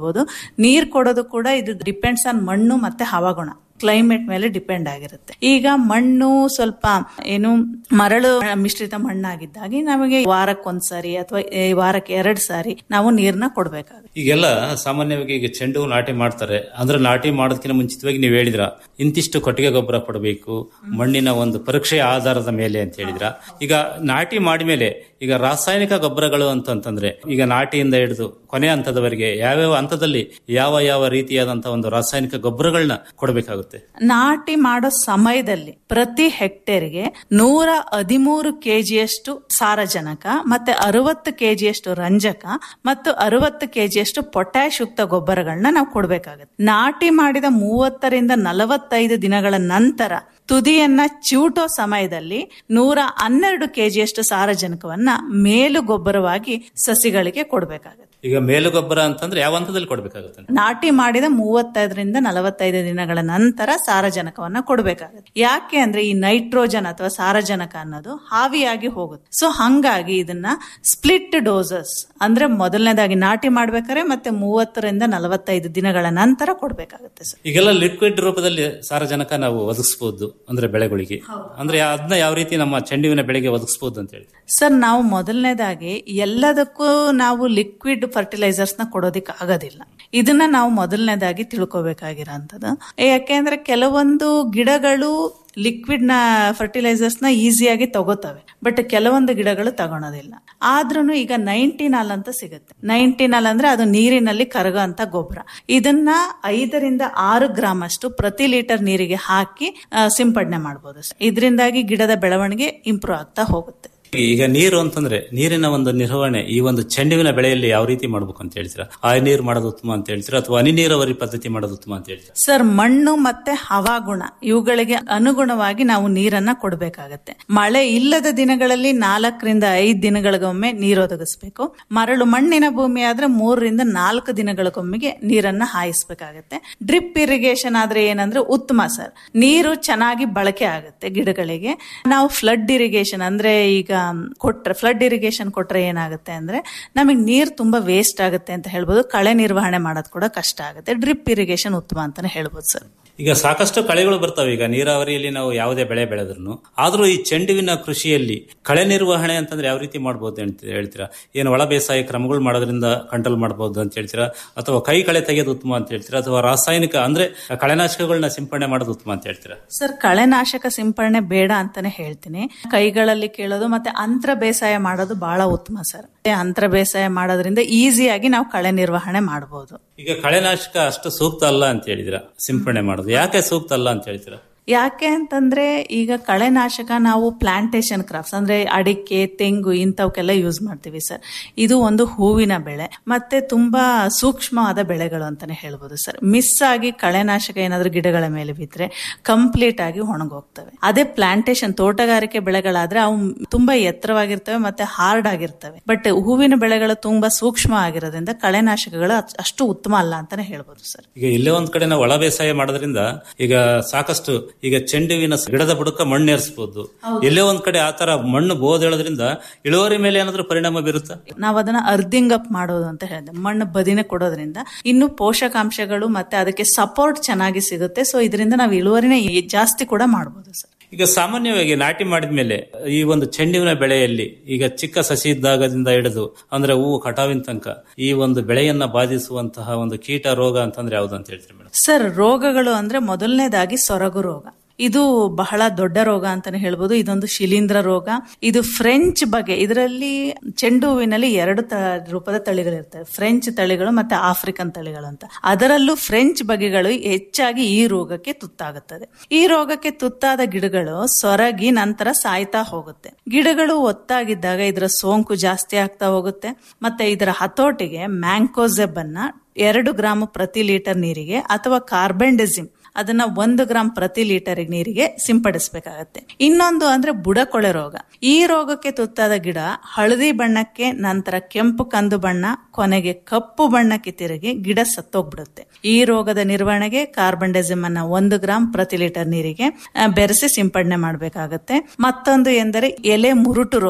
ನೀರ್ ಕೊಡೋದು ಕೂಡ ಇದು ಡಿಪೆಂಡ್ಸ್ ಆನ್ ಮಣ್ಣು ಮತ್ತೆ ಹವಾಗುಣ ಕ್ಲೈಮೇಟ್ ಮೇಲೆ ಡಿಪೆಂಡ್ ಆಗಿರುತ್ತೆ ಈಗ ಮಣ್ಣು ಸ್ವಲ್ಪ ಏನು ಮರಳು ಮಿಶ್ರಿತ ಮಣ್ಣಾಗಿದ್ದಾಗಿ ನಮಗೆ ವಾರಕ್ಕೊಂದ್ಸಾರಿ ಅಥವಾ ವಾರಕ್ಕೆ ಎರಡ್ ಸಾರಿ ನಾವು ನೀರ್ನ ಕೊಡ್ಬೇಕಾಗುತ್ತೆ ಈಗೆಲ್ಲ ಸಾಮಾನ್ಯವಾಗಿ ಈಗ ಚೆಂಡು ಹೂ ನಾಟಿ ಮಾಡ್ತಾರೆ ಅಂದ್ರೆ ನಾಟಿ ಮಾಡೋದಕ್ಕಿಂತ ಮುಂಚಿತವಾಗಿ ನೀವು ಹೇಳಿದ್ರ ಇಂತಿಷ್ಟು ಕೊಟ್ಟಿಗೆ ಗೊಬ್ಬರ ಕೊಡಬೇಕು ಮಣ್ಣಿನ ಒಂದು ಪರೀಕ್ಷೆಯ ಆಧಾರದ ಮೇಲೆ ಅಂತ ಹೇಳಿದ್ರ ಈಗ ನಾಟಿ ಮಾಡಿದ್ಮೇಲೆ ಈಗ ರಾಸಾಯನಿಕ ಗೊಬ್ಬರಗಳು ಅಂತಂತಂದ್ರೆ ಈಗ ನಾಟಿಯಿಂದ ಹಿಡಿದು ಕೊನೆ ಹಂತದವರೆಗೆ ಯಾವ್ಯಾವ ಹಂತದಲ್ಲಿ ಯಾವ ಯಾವ ರೀತಿಯಾದಂತಹ ಒಂದು ರಾಸಾಯನಿಕ ಗೊಬ್ಬರಗಳನ್ನ ಕೊಡಬೇಕಾಗುತ್ತೆ ನಾಟಿ ಮಾಡೋ ಸಮಯದಲ್ಲಿ ಪ್ರತಿ ಹೆಕ್ಟೇರ್ಗೆ ನೂರ ಹದಿಮೂರು ಕೆಜಿಯಷ್ಟು ಸಾರಜನಕ ಮತ್ತೆ ಅರವತ್ತು ಕೆಜಿಯಷ್ಟು ರಂಜಕ ಮತ್ತು ಅರವತ್ತು ಕೆಜಿಯಷ್ಟು ಪೊಟ್ಯಾಶ್ ಯುಕ್ತ ಗೊಬ್ಬರಗಳನ್ನ ನಾವು ಕೊಡಬೇಕಾಗುತ್ತೆ ನಾಟಿ ಮಾಡಿದ ಮೂವತ್ತರಿಂದ ನಲವತ್ತೈದು ದಿನಗಳ ನಂತರ ತುದಿಯನ್ನ ಚಿವುಟೋ ಸಮಯದಲ್ಲಿ ನೂರ ಹನ್ನೆರಡು ಕೆಜಿಯಷ್ಟು ಸಾರಜನಕವನ್ನ ಮೇಲು ಗೊಬ್ಬರವಾಗಿ ಸಸಿಗಳಿಗೆ ಕೊಡಬೇಕಾಗುತ್ತೆ ಈಗ ಮೇಲು ಗೊಬ್ಬರ ಅಂತಂದ್ರೆ ಯಾವ ಹಂತದಲ್ಲಿ ಕೊಡಬೇಕಾಗುತ್ತೆ ನಾಟಿ ಮಾಡಿದ ಮೂವತ್ತೈದರಿಂದ ನಲವತ್ತೈದು ದಿನಗಳ ನಂತರ ಸಾರಜನಕವನ್ನ ಕೊಡಬೇಕಾಗುತ್ತೆ ಯಾಕೆ ಅಂದ್ರೆ ಈ ನೈಟ್ರೋಜನ್ ಅಥವಾ ಸಾರಜನಕ ಅನ್ನೋದು ಹಾವಿಯಾಗಿ ಹೋಗುತ್ತೆ ಸೊ ಹಂಗಾಗಿ ಇದನ್ನ ಸ್ಪ್ಲಿಟ್ ಡೋಸಸ್ ಅಂದ್ರೆ ಮೊದಲನೇದಾಗಿ ನಾಟಿ ಮಾಡ್ಬೇಕಾದ್ರೆ ಮತ್ತೆ ಮೂವತ್ತರಿಂದ ನಲವತ್ತೈದು ದಿನಗಳ ನಂತರ ಕೊಡಬೇಕಾಗುತ್ತೆ ಸರ್ ಈಗೆಲ್ಲ ಲಿಕ್ವಿಡ್ ರೂಪದಲ್ಲಿ ಸಾರಜನಕ ನಾವು ಒದಗಿಸಬಹುದು ಅಂದ್ರೆ ಬೆಳೆಗಳಿಗೆ ಅಂದ್ರೆ ಅದನ್ನ ಯಾವ ರೀತಿ ನಮ್ಮ ಚೆಂಡುವಿನ ಬೆಳೆಗೆ ಒದಗಿಸಬಹುದು ಅಂತ ಹೇಳಿ ಸರ್ ನಾವು ಮೊದಲನೇದಾಗಿ ಎಲ್ಲದಕ್ಕೂ ನಾವು ಲಿಕ್ವಿಡ್ ಫರ್ಟಿಲೈಸರ್ಸ್ ನ ಕೊಡೋದಿಕ್ ಆಗೋದಿಲ್ಲ ಇದನ್ನ ನಾವು ಮೊದಲನೇದಾಗಿ ತಿಳ್ಕೊಬೇಕಾಗಿರೋಂಥದ್ದು ಯಾಕೆಂದ್ರೆ ಕೆಲವೊಂದು ಗಿಡಗಳು ಲಿಕ್ವಿಡ್ ನ ಫರ್ಟಿಲೈಸರ್ಸ್ ನ ಈಸಿಯಾಗಿ ತಗೋತವೆ ಬಟ್ ಕೆಲವೊಂದು ಗಿಡಗಳು ತಗೊಳೋದಿಲ್ಲ ಆದ್ರೂ ಈಗ ನೈಂಟಿನಾಲ್ ಅಂತ ಸಿಗುತ್ತೆ ನೈಂಟಿನಾಲ್ ಅಂದ್ರೆ ಅದು ನೀರಿನಲ್ಲಿ ಕರಗೋ ಅಂತ ಗೊಬ್ಬರ ಇದನ್ನ ಐದರಿಂದ ಆರು ಗ್ರಾಮ್ ಅಷ್ಟು ಪ್ರತಿ ಲೀಟರ್ ನೀರಿಗೆ ಹಾಕಿ ಆ, ಸಿಂಪಡಣೆ ಮಾಡಬಹುದು ಇದರಿಂದಾಗಿ ಗಿಡದ ಬೆಳವಣಿಗೆ ಇಂಪ್ರೂವ್ ಆಗ್ತಾ ಹೋಗುತ್ತೆ ಈಗ ನೀರು ಅಂತಂದ್ರೆ ನೀರಿನ ಒಂದು ನಿರ್ವಹಣೆ ಈ ಒಂದು ಚೆಂಡುವಿನ ಬೆಳೆಯಲ್ಲಿ ಯಾವ ರೀತಿ ಮಾಡ್ಬೇಕು ಅಂತ ಹೇಳ್ತೀರಾ ಆ ನೀರು ಮಾಡೋದು ಉತ್ತಮ ಅಂತ ಹೇಳ್ತೀರಾ ಅಥವಾ ಹನಿ ನೀರಾವರಿ ಪದ್ಧತಿ ಮಾಡೋದು ಉತ್ತಮ ಅಂತ ಹೇಳ್ತೀರಾ ಸರ್ ಮಣ್ಣು ಮತ್ತೆ ಹವಾಗುಣ ಇವುಗಳಿಗೆ ಅನುಗುಣವಾಗಿ ನಾವು ನೀರನ್ನ ಕೊಡಬೇಕಾಗತ್ತೆ ಮಳೆ ಇಲ್ಲದ ದಿನಗಳಲ್ಲಿ ನಾಲ್ಕರಿಂದ ಐದು ದಿನಗಳಿಗೊಮ್ಮೆ ನೀರು ಒದಗಿಸ್ಬೇಕು ಮರಳು ಮಣ್ಣಿನ ಭೂಮಿ ಆದ್ರೆ ಮೂರರಿಂದ ನಾಲ್ಕು ದಿನಗಳಿಗೊಮ್ಮೆಗೆ ನೀರನ್ನ ಹಾಯಿಸ್ಬೇಕಾಗತ್ತೆ ಡ್ರಿಪ್ ಇರಿಗೇಷನ್ ಆದ್ರೆ ಏನಂದ್ರೆ ಉತ್ತಮ ಸರ್ ನೀರು ಚೆನ್ನಾಗಿ ಬಳಕೆ ಆಗುತ್ತೆ ಗಿಡಗಳಿಗೆ ನಾವು ಫ್ಲಡ್ ಇರಿಗೇಷನ್ ಅಂದ್ರೆ ಈಗ ಕೊಟ್ರೆ ಫ್ಲಡ್ ಇರಿಗೇಷನ್ ಕೊಟ್ರೆ ಏನಾಗುತ್ತೆ ಅಂದ್ರೆ ನಮಗೆ ನೀರು ತುಂಬಾ ವೇಸ್ಟ್ ಆಗುತ್ತೆ ಅಂತ ಹೇಳ್ಬೋದು ಕಳೆ ನಿರ್ವಹಣೆ ಮಾಡೋದು ಕೂಡ ಕಷ್ಟ ಆಗುತ್ತೆ ಡ್ರಿಪ್ ಇರಿಗೇಷನ್ ಉತ್ತಮ ಅಂತಾನೆ ಹೇಳ್ಬೋದು ಸರ್ ಈಗ ಸಾಕಷ್ಟು ಕಳೆಗಳು ಬರ್ತವೆ ಈಗ ನೀರಾವರಿಯಲ್ಲಿ ನಾವು ಯಾವುದೇ ಬೆಳೆ ಬೆಳೆದ್ರು ಆದ್ರೂ ಈ ಚೆಂಡುವಿನ ಕೃಷಿಯಲ್ಲಿ ಕಳೆ ನಿರ್ವಹಣೆ ಅಂತಂದ್ರೆ ಯಾವ ರೀತಿ ಮಾಡಬಹುದು ಅಂತ ಹೇಳ್ತೀರಾ ಏನು ಒಳ ಬೇಸಾಯ ಕ್ರಮಗಳು ಮಾಡೋದ್ರಿಂದ ಕಂಟ್ರೋಲ್ ಮಾಡಬಹುದು ಅಂತ ಹೇಳ್ತೀರಾ ಅಥವಾ ಕೈ ಕಳೆ ತೆಗೆಯೋದು ಉತ್ತಮ ಅಂತ ಹೇಳ್ತೀರಾ ಅಥವಾ ರಾಸಾಯನಿಕ ಅಂದ್ರೆ ಕಳೆನಾಶಕಗಳನ್ನ ಸಿಂಪಡಣೆ ಮಾಡೋದು ಉತ್ತಮ ಅಂತ ಹೇಳ್ತೀರಾ ಸರ್ ಕಳೆನಾಶಕ ಸಿಂಪಡಣೆ ಬೇಡ ಅಂತಾನೆ ಹೇಳ್ತೀನಿ ಕೈಗಳಲ್ಲಿ ಕೇಳೋದು ಮತ್ತೆ ಅಂತರ ಬೇಸಾಯ ಮಾಡೋದು ಬಹಳ ಉತ್ತಮ ಸರ್ ಅಂತರ ಬೇಸಾಯ ಮಾಡೋದ್ರಿಂದ ಈಸಿಯಾಗಿ ನಾವು ಕಳೆ ನಿರ್ವಹಣೆ ಮಾಡಬಹುದು ಈಗ ಕಳೆನಾಶಕ ಅಷ್ಟು ಸೂಕ್ತ ಅಲ್ಲ ಅಂತ ಹೇಳಿದಿರಾ ಸಿಂಪಡಣೆ ಮಾಡೋದು ಯಾಕೆ ಸೂಕ್ತ ಅಲ್ಲ ಅಂತ ಹೇಳ್ತೀರಾ ಯಾಕೆ ಅಂತಂದ್ರೆ ಈಗ ಕಳೆನಾಶಕ ನಾವು ಪ್ಲಾಂಟೇಶನ್ ಕ್ರಾಫ್ಟ್ಸ್ ಅಂದ್ರೆ ಅಡಿಕೆ ತೆಂಗು ಇಂಥವಕ್ಕೆಲ್ಲ ಯೂಸ್ ಮಾಡ್ತೀವಿ ಸರ್ ಇದು ಒಂದು ಹೂವಿನ ಬೆಳೆ ಮತ್ತೆ ತುಂಬಾ ಸೂಕ್ಷ್ಮವಾದ ಬೆಳೆಗಳು ಅಂತಾನೆ ಹೇಳ್ಬೋದು ಸರ್ ಮಿಸ್ ಆಗಿ ಕಳೆನಾಶಕ ಏನಾದ್ರೂ ಗಿಡಗಳ ಮೇಲೆ ಬಿದ್ರೆ ಕಂಪ್ಲೀಟ್ ಆಗಿ ಒಣಗೋಗ್ತವೆ ಅದೇ ಪ್ಲಾಂಟೇಶನ್ ತೋಟಗಾರಿಕೆ ಬೆಳೆಗಳಾದ್ರೆ ಅವು ತುಂಬಾ ಎತ್ತರವಾಗಿರ್ತವೆ ಮತ್ತೆ ಹಾರ್ಡ್ ಆಗಿರ್ತವೆ ಬಟ್ ಹೂವಿನ ಬೆಳೆಗಳು ತುಂಬಾ ಸೂಕ್ಷ್ಮ ಆಗಿರೋದ್ರಿಂದ ಕಳೆನಾಶಕಗಳು ಅಚ್- ಅಷ್ಟು ಉತ್ತಮ ಅಲ್ಲ ಅಂತಾನೆ ಹೇಳ್ಬೋದು ಸರ್ ಈಗ ಇಲ್ಲೇ ಒಂದ್ ಕಡೆ ನಾವು ಒಳ ಬೇಸಾಯ ಮಾಡೋದ್ರಿಂದ ಈಗ ಸಾಕಷ್ಟು ಈಗ ಚೆಂಡುವಿನ ಗಿಡದ ಬುಡಕ ಮಣ್ಣು ಏರಿಸಬಹುದು ಎಲ್ಲೇ ಒಂದ್ ಕಡೆ ಆತರ ಮಣ್ಣು ಬೋದೇಳೋದ್ರಿಂದ ಇಳುವರಿ ಮೇಲೆ ಏನಾದ್ರೂ ಪರಿಣಾಮ ಬೀರುತ್ತಾ ನಾವು ಅದನ್ನ ಅರ್ಧಿಂಗ್ ಅಪ್ ಮಾಡೋದು ಅಂತ ಹೇಳಿದೆ ಮಣ್ಣು ಬದಿನೇ ಕೊಡೋದ್ರಿಂದ ಇನ್ನು ಪೋಷಕಾಂಶಗಳು ಮತ್ತೆ ಅದಕ್ಕೆ ಸಪೋರ್ಟ್ ಚೆನ್ನಾಗಿ ಸಿಗುತ್ತೆ ಸೊ ಇದರಿಂದ ನಾವು ಇಳುವರಿನ ಈ- ಜಾಸ್ತಿ ಕೂಡ ಮಾಡಬಹುದು ಸರ್ ಈಗ ಸಾಮಾನ್ಯವಾಗಿ ನಾಟಿ ಮಾಡಿದ್ಮೇಲೆ ಈ ಒಂದು ಚೆಂಡುವಿನ ಬೆಳೆಯಲ್ಲಿ ಈಗ ಚಿಕ್ಕ ಸಸಿ ಇದ್ದಾಗದಿಂದ ಹಿಡಿದು ಅಂದ್ರೆ ಹೂವು ಕಟಾವಿನ ತನಕ ಈ ಒಂದು ಬೆಳೆಯನ್ನ ಬಾಧಿಸುವಂತಹ ಒಂದು ಕೀಟ ರೋಗ ಅಂತಂದ್ರೆ ಯಾವ್ದು ಅಂತ ಹೇಳ್ತೀರಿ ಮೇಡಮ್ ಸರ್ ರೋಗಗಳು ಅಂದ್ರೆ ಮೊದಲನೇದಾಗಿ ಸೊರಗು ರೋಗ ಇದು ಬಹಳ ದೊಡ್ಡ ರೋಗ ಅಂತಾನೆ ಹೇಳ್ಬೋದು ಇದೊಂದು ಶಿಲೀಂಧ್ರ ರೋಗ ಇದು ಫ್ರೆಂಚ್ ಬಗೆ ಇದರಲ್ಲಿ ಚೆಂಡು ಹೂವಿನಲ್ಲಿ ಎರಡು ತ- ರೂಪದ ತಳಿಗಳಿರ್ತವೆ ಫ್ರೆಂಚ್ ತಳಿಗಳು ಮತ್ತೆ ಆಫ್ರಿಕನ್ ತಳಿಗಳು ಅಂತ ಅದರಲ್ಲೂ ಫ್ರೆಂಚ್ ಬಗೆಗಳು ಹೆಚ್ಚಾಗಿ ಈ ರೋಗಕ್ಕೆ ತುತ್ತಾಗುತ್ತದೆ ಈ ರೋಗಕ್ಕೆ ತುತ್ತಾದ ಗಿಡಗಳು ಸೊರಗಿ ನಂತರ ಸಾಯ್ತಾ ಹೋಗುತ್ತೆ ಗಿಡಗಳು ಒತ್ತಾಗಿದ್ದಾಗ ಇದರ ಸೋಂಕು ಜಾಸ್ತಿ ಆಗ್ತಾ ಹೋಗುತ್ತೆ ಮತ್ತೆ ಇದರ ಹತೋಟಿಗೆ ಮ್ಯಾಂಕೋಸೆಬ್ ಅನ್ನ ಎರಡು ಗ್ರಾಮ್ ಪ್ರತಿ ಲೀಟರ್ ನೀರಿಗೆ ಅಥವಾ ಕಾರ್ಬೆಂಡೆಸಿಮ್ ಅದನ್ನ ಒಂದು ಗ್ರಾಂ ಪ್ರತಿ ಲೀಟರ್ ನೀರಿಗೆ ಸಿಂಪಡಿಸಬೇಕಾಗತ್ತೆ ಇನ್ನೊಂದು ಅಂದ್ರೆ ಬುಡಕೊಳೆ ರೋಗ ಈ ರೋಗಕ್ಕೆ ತುತ್ತಾದ ಗಿಡ ಹಳದಿ ಬಣ್ಣಕ್ಕೆ ನಂತರ ಕೆಂಪು ಕಂದು ಬಣ್ಣ ಕೊನೆಗೆ ಕಪ್ಪು ಬಣ್ಣಕ್ಕೆ ತಿರುಗಿ ಗಿಡ ಸತ್ತೋಗ್ಬಿಡುತ್ತೆ ಈ ರೋಗದ ನಿರ್ವಹಣೆಗೆ ಕಾರ್ಬನ್ಡೈಸಿಮ್ ಅನ್ನ ಒಂದು ಗ್ರಾಂ ಪ್ರತಿ ಲೀಟರ್ ನೀರಿಗೆ ಆ, ಬೆರೆಸಿ ಸಿಂಪಡಣೆ ಮಾಡಬೇಕಾಗತ್ತೆ ಮತ್ತೊಂದು ಎಂದರೆ ಎಲೆ ಮುರುಟು ರೋಗ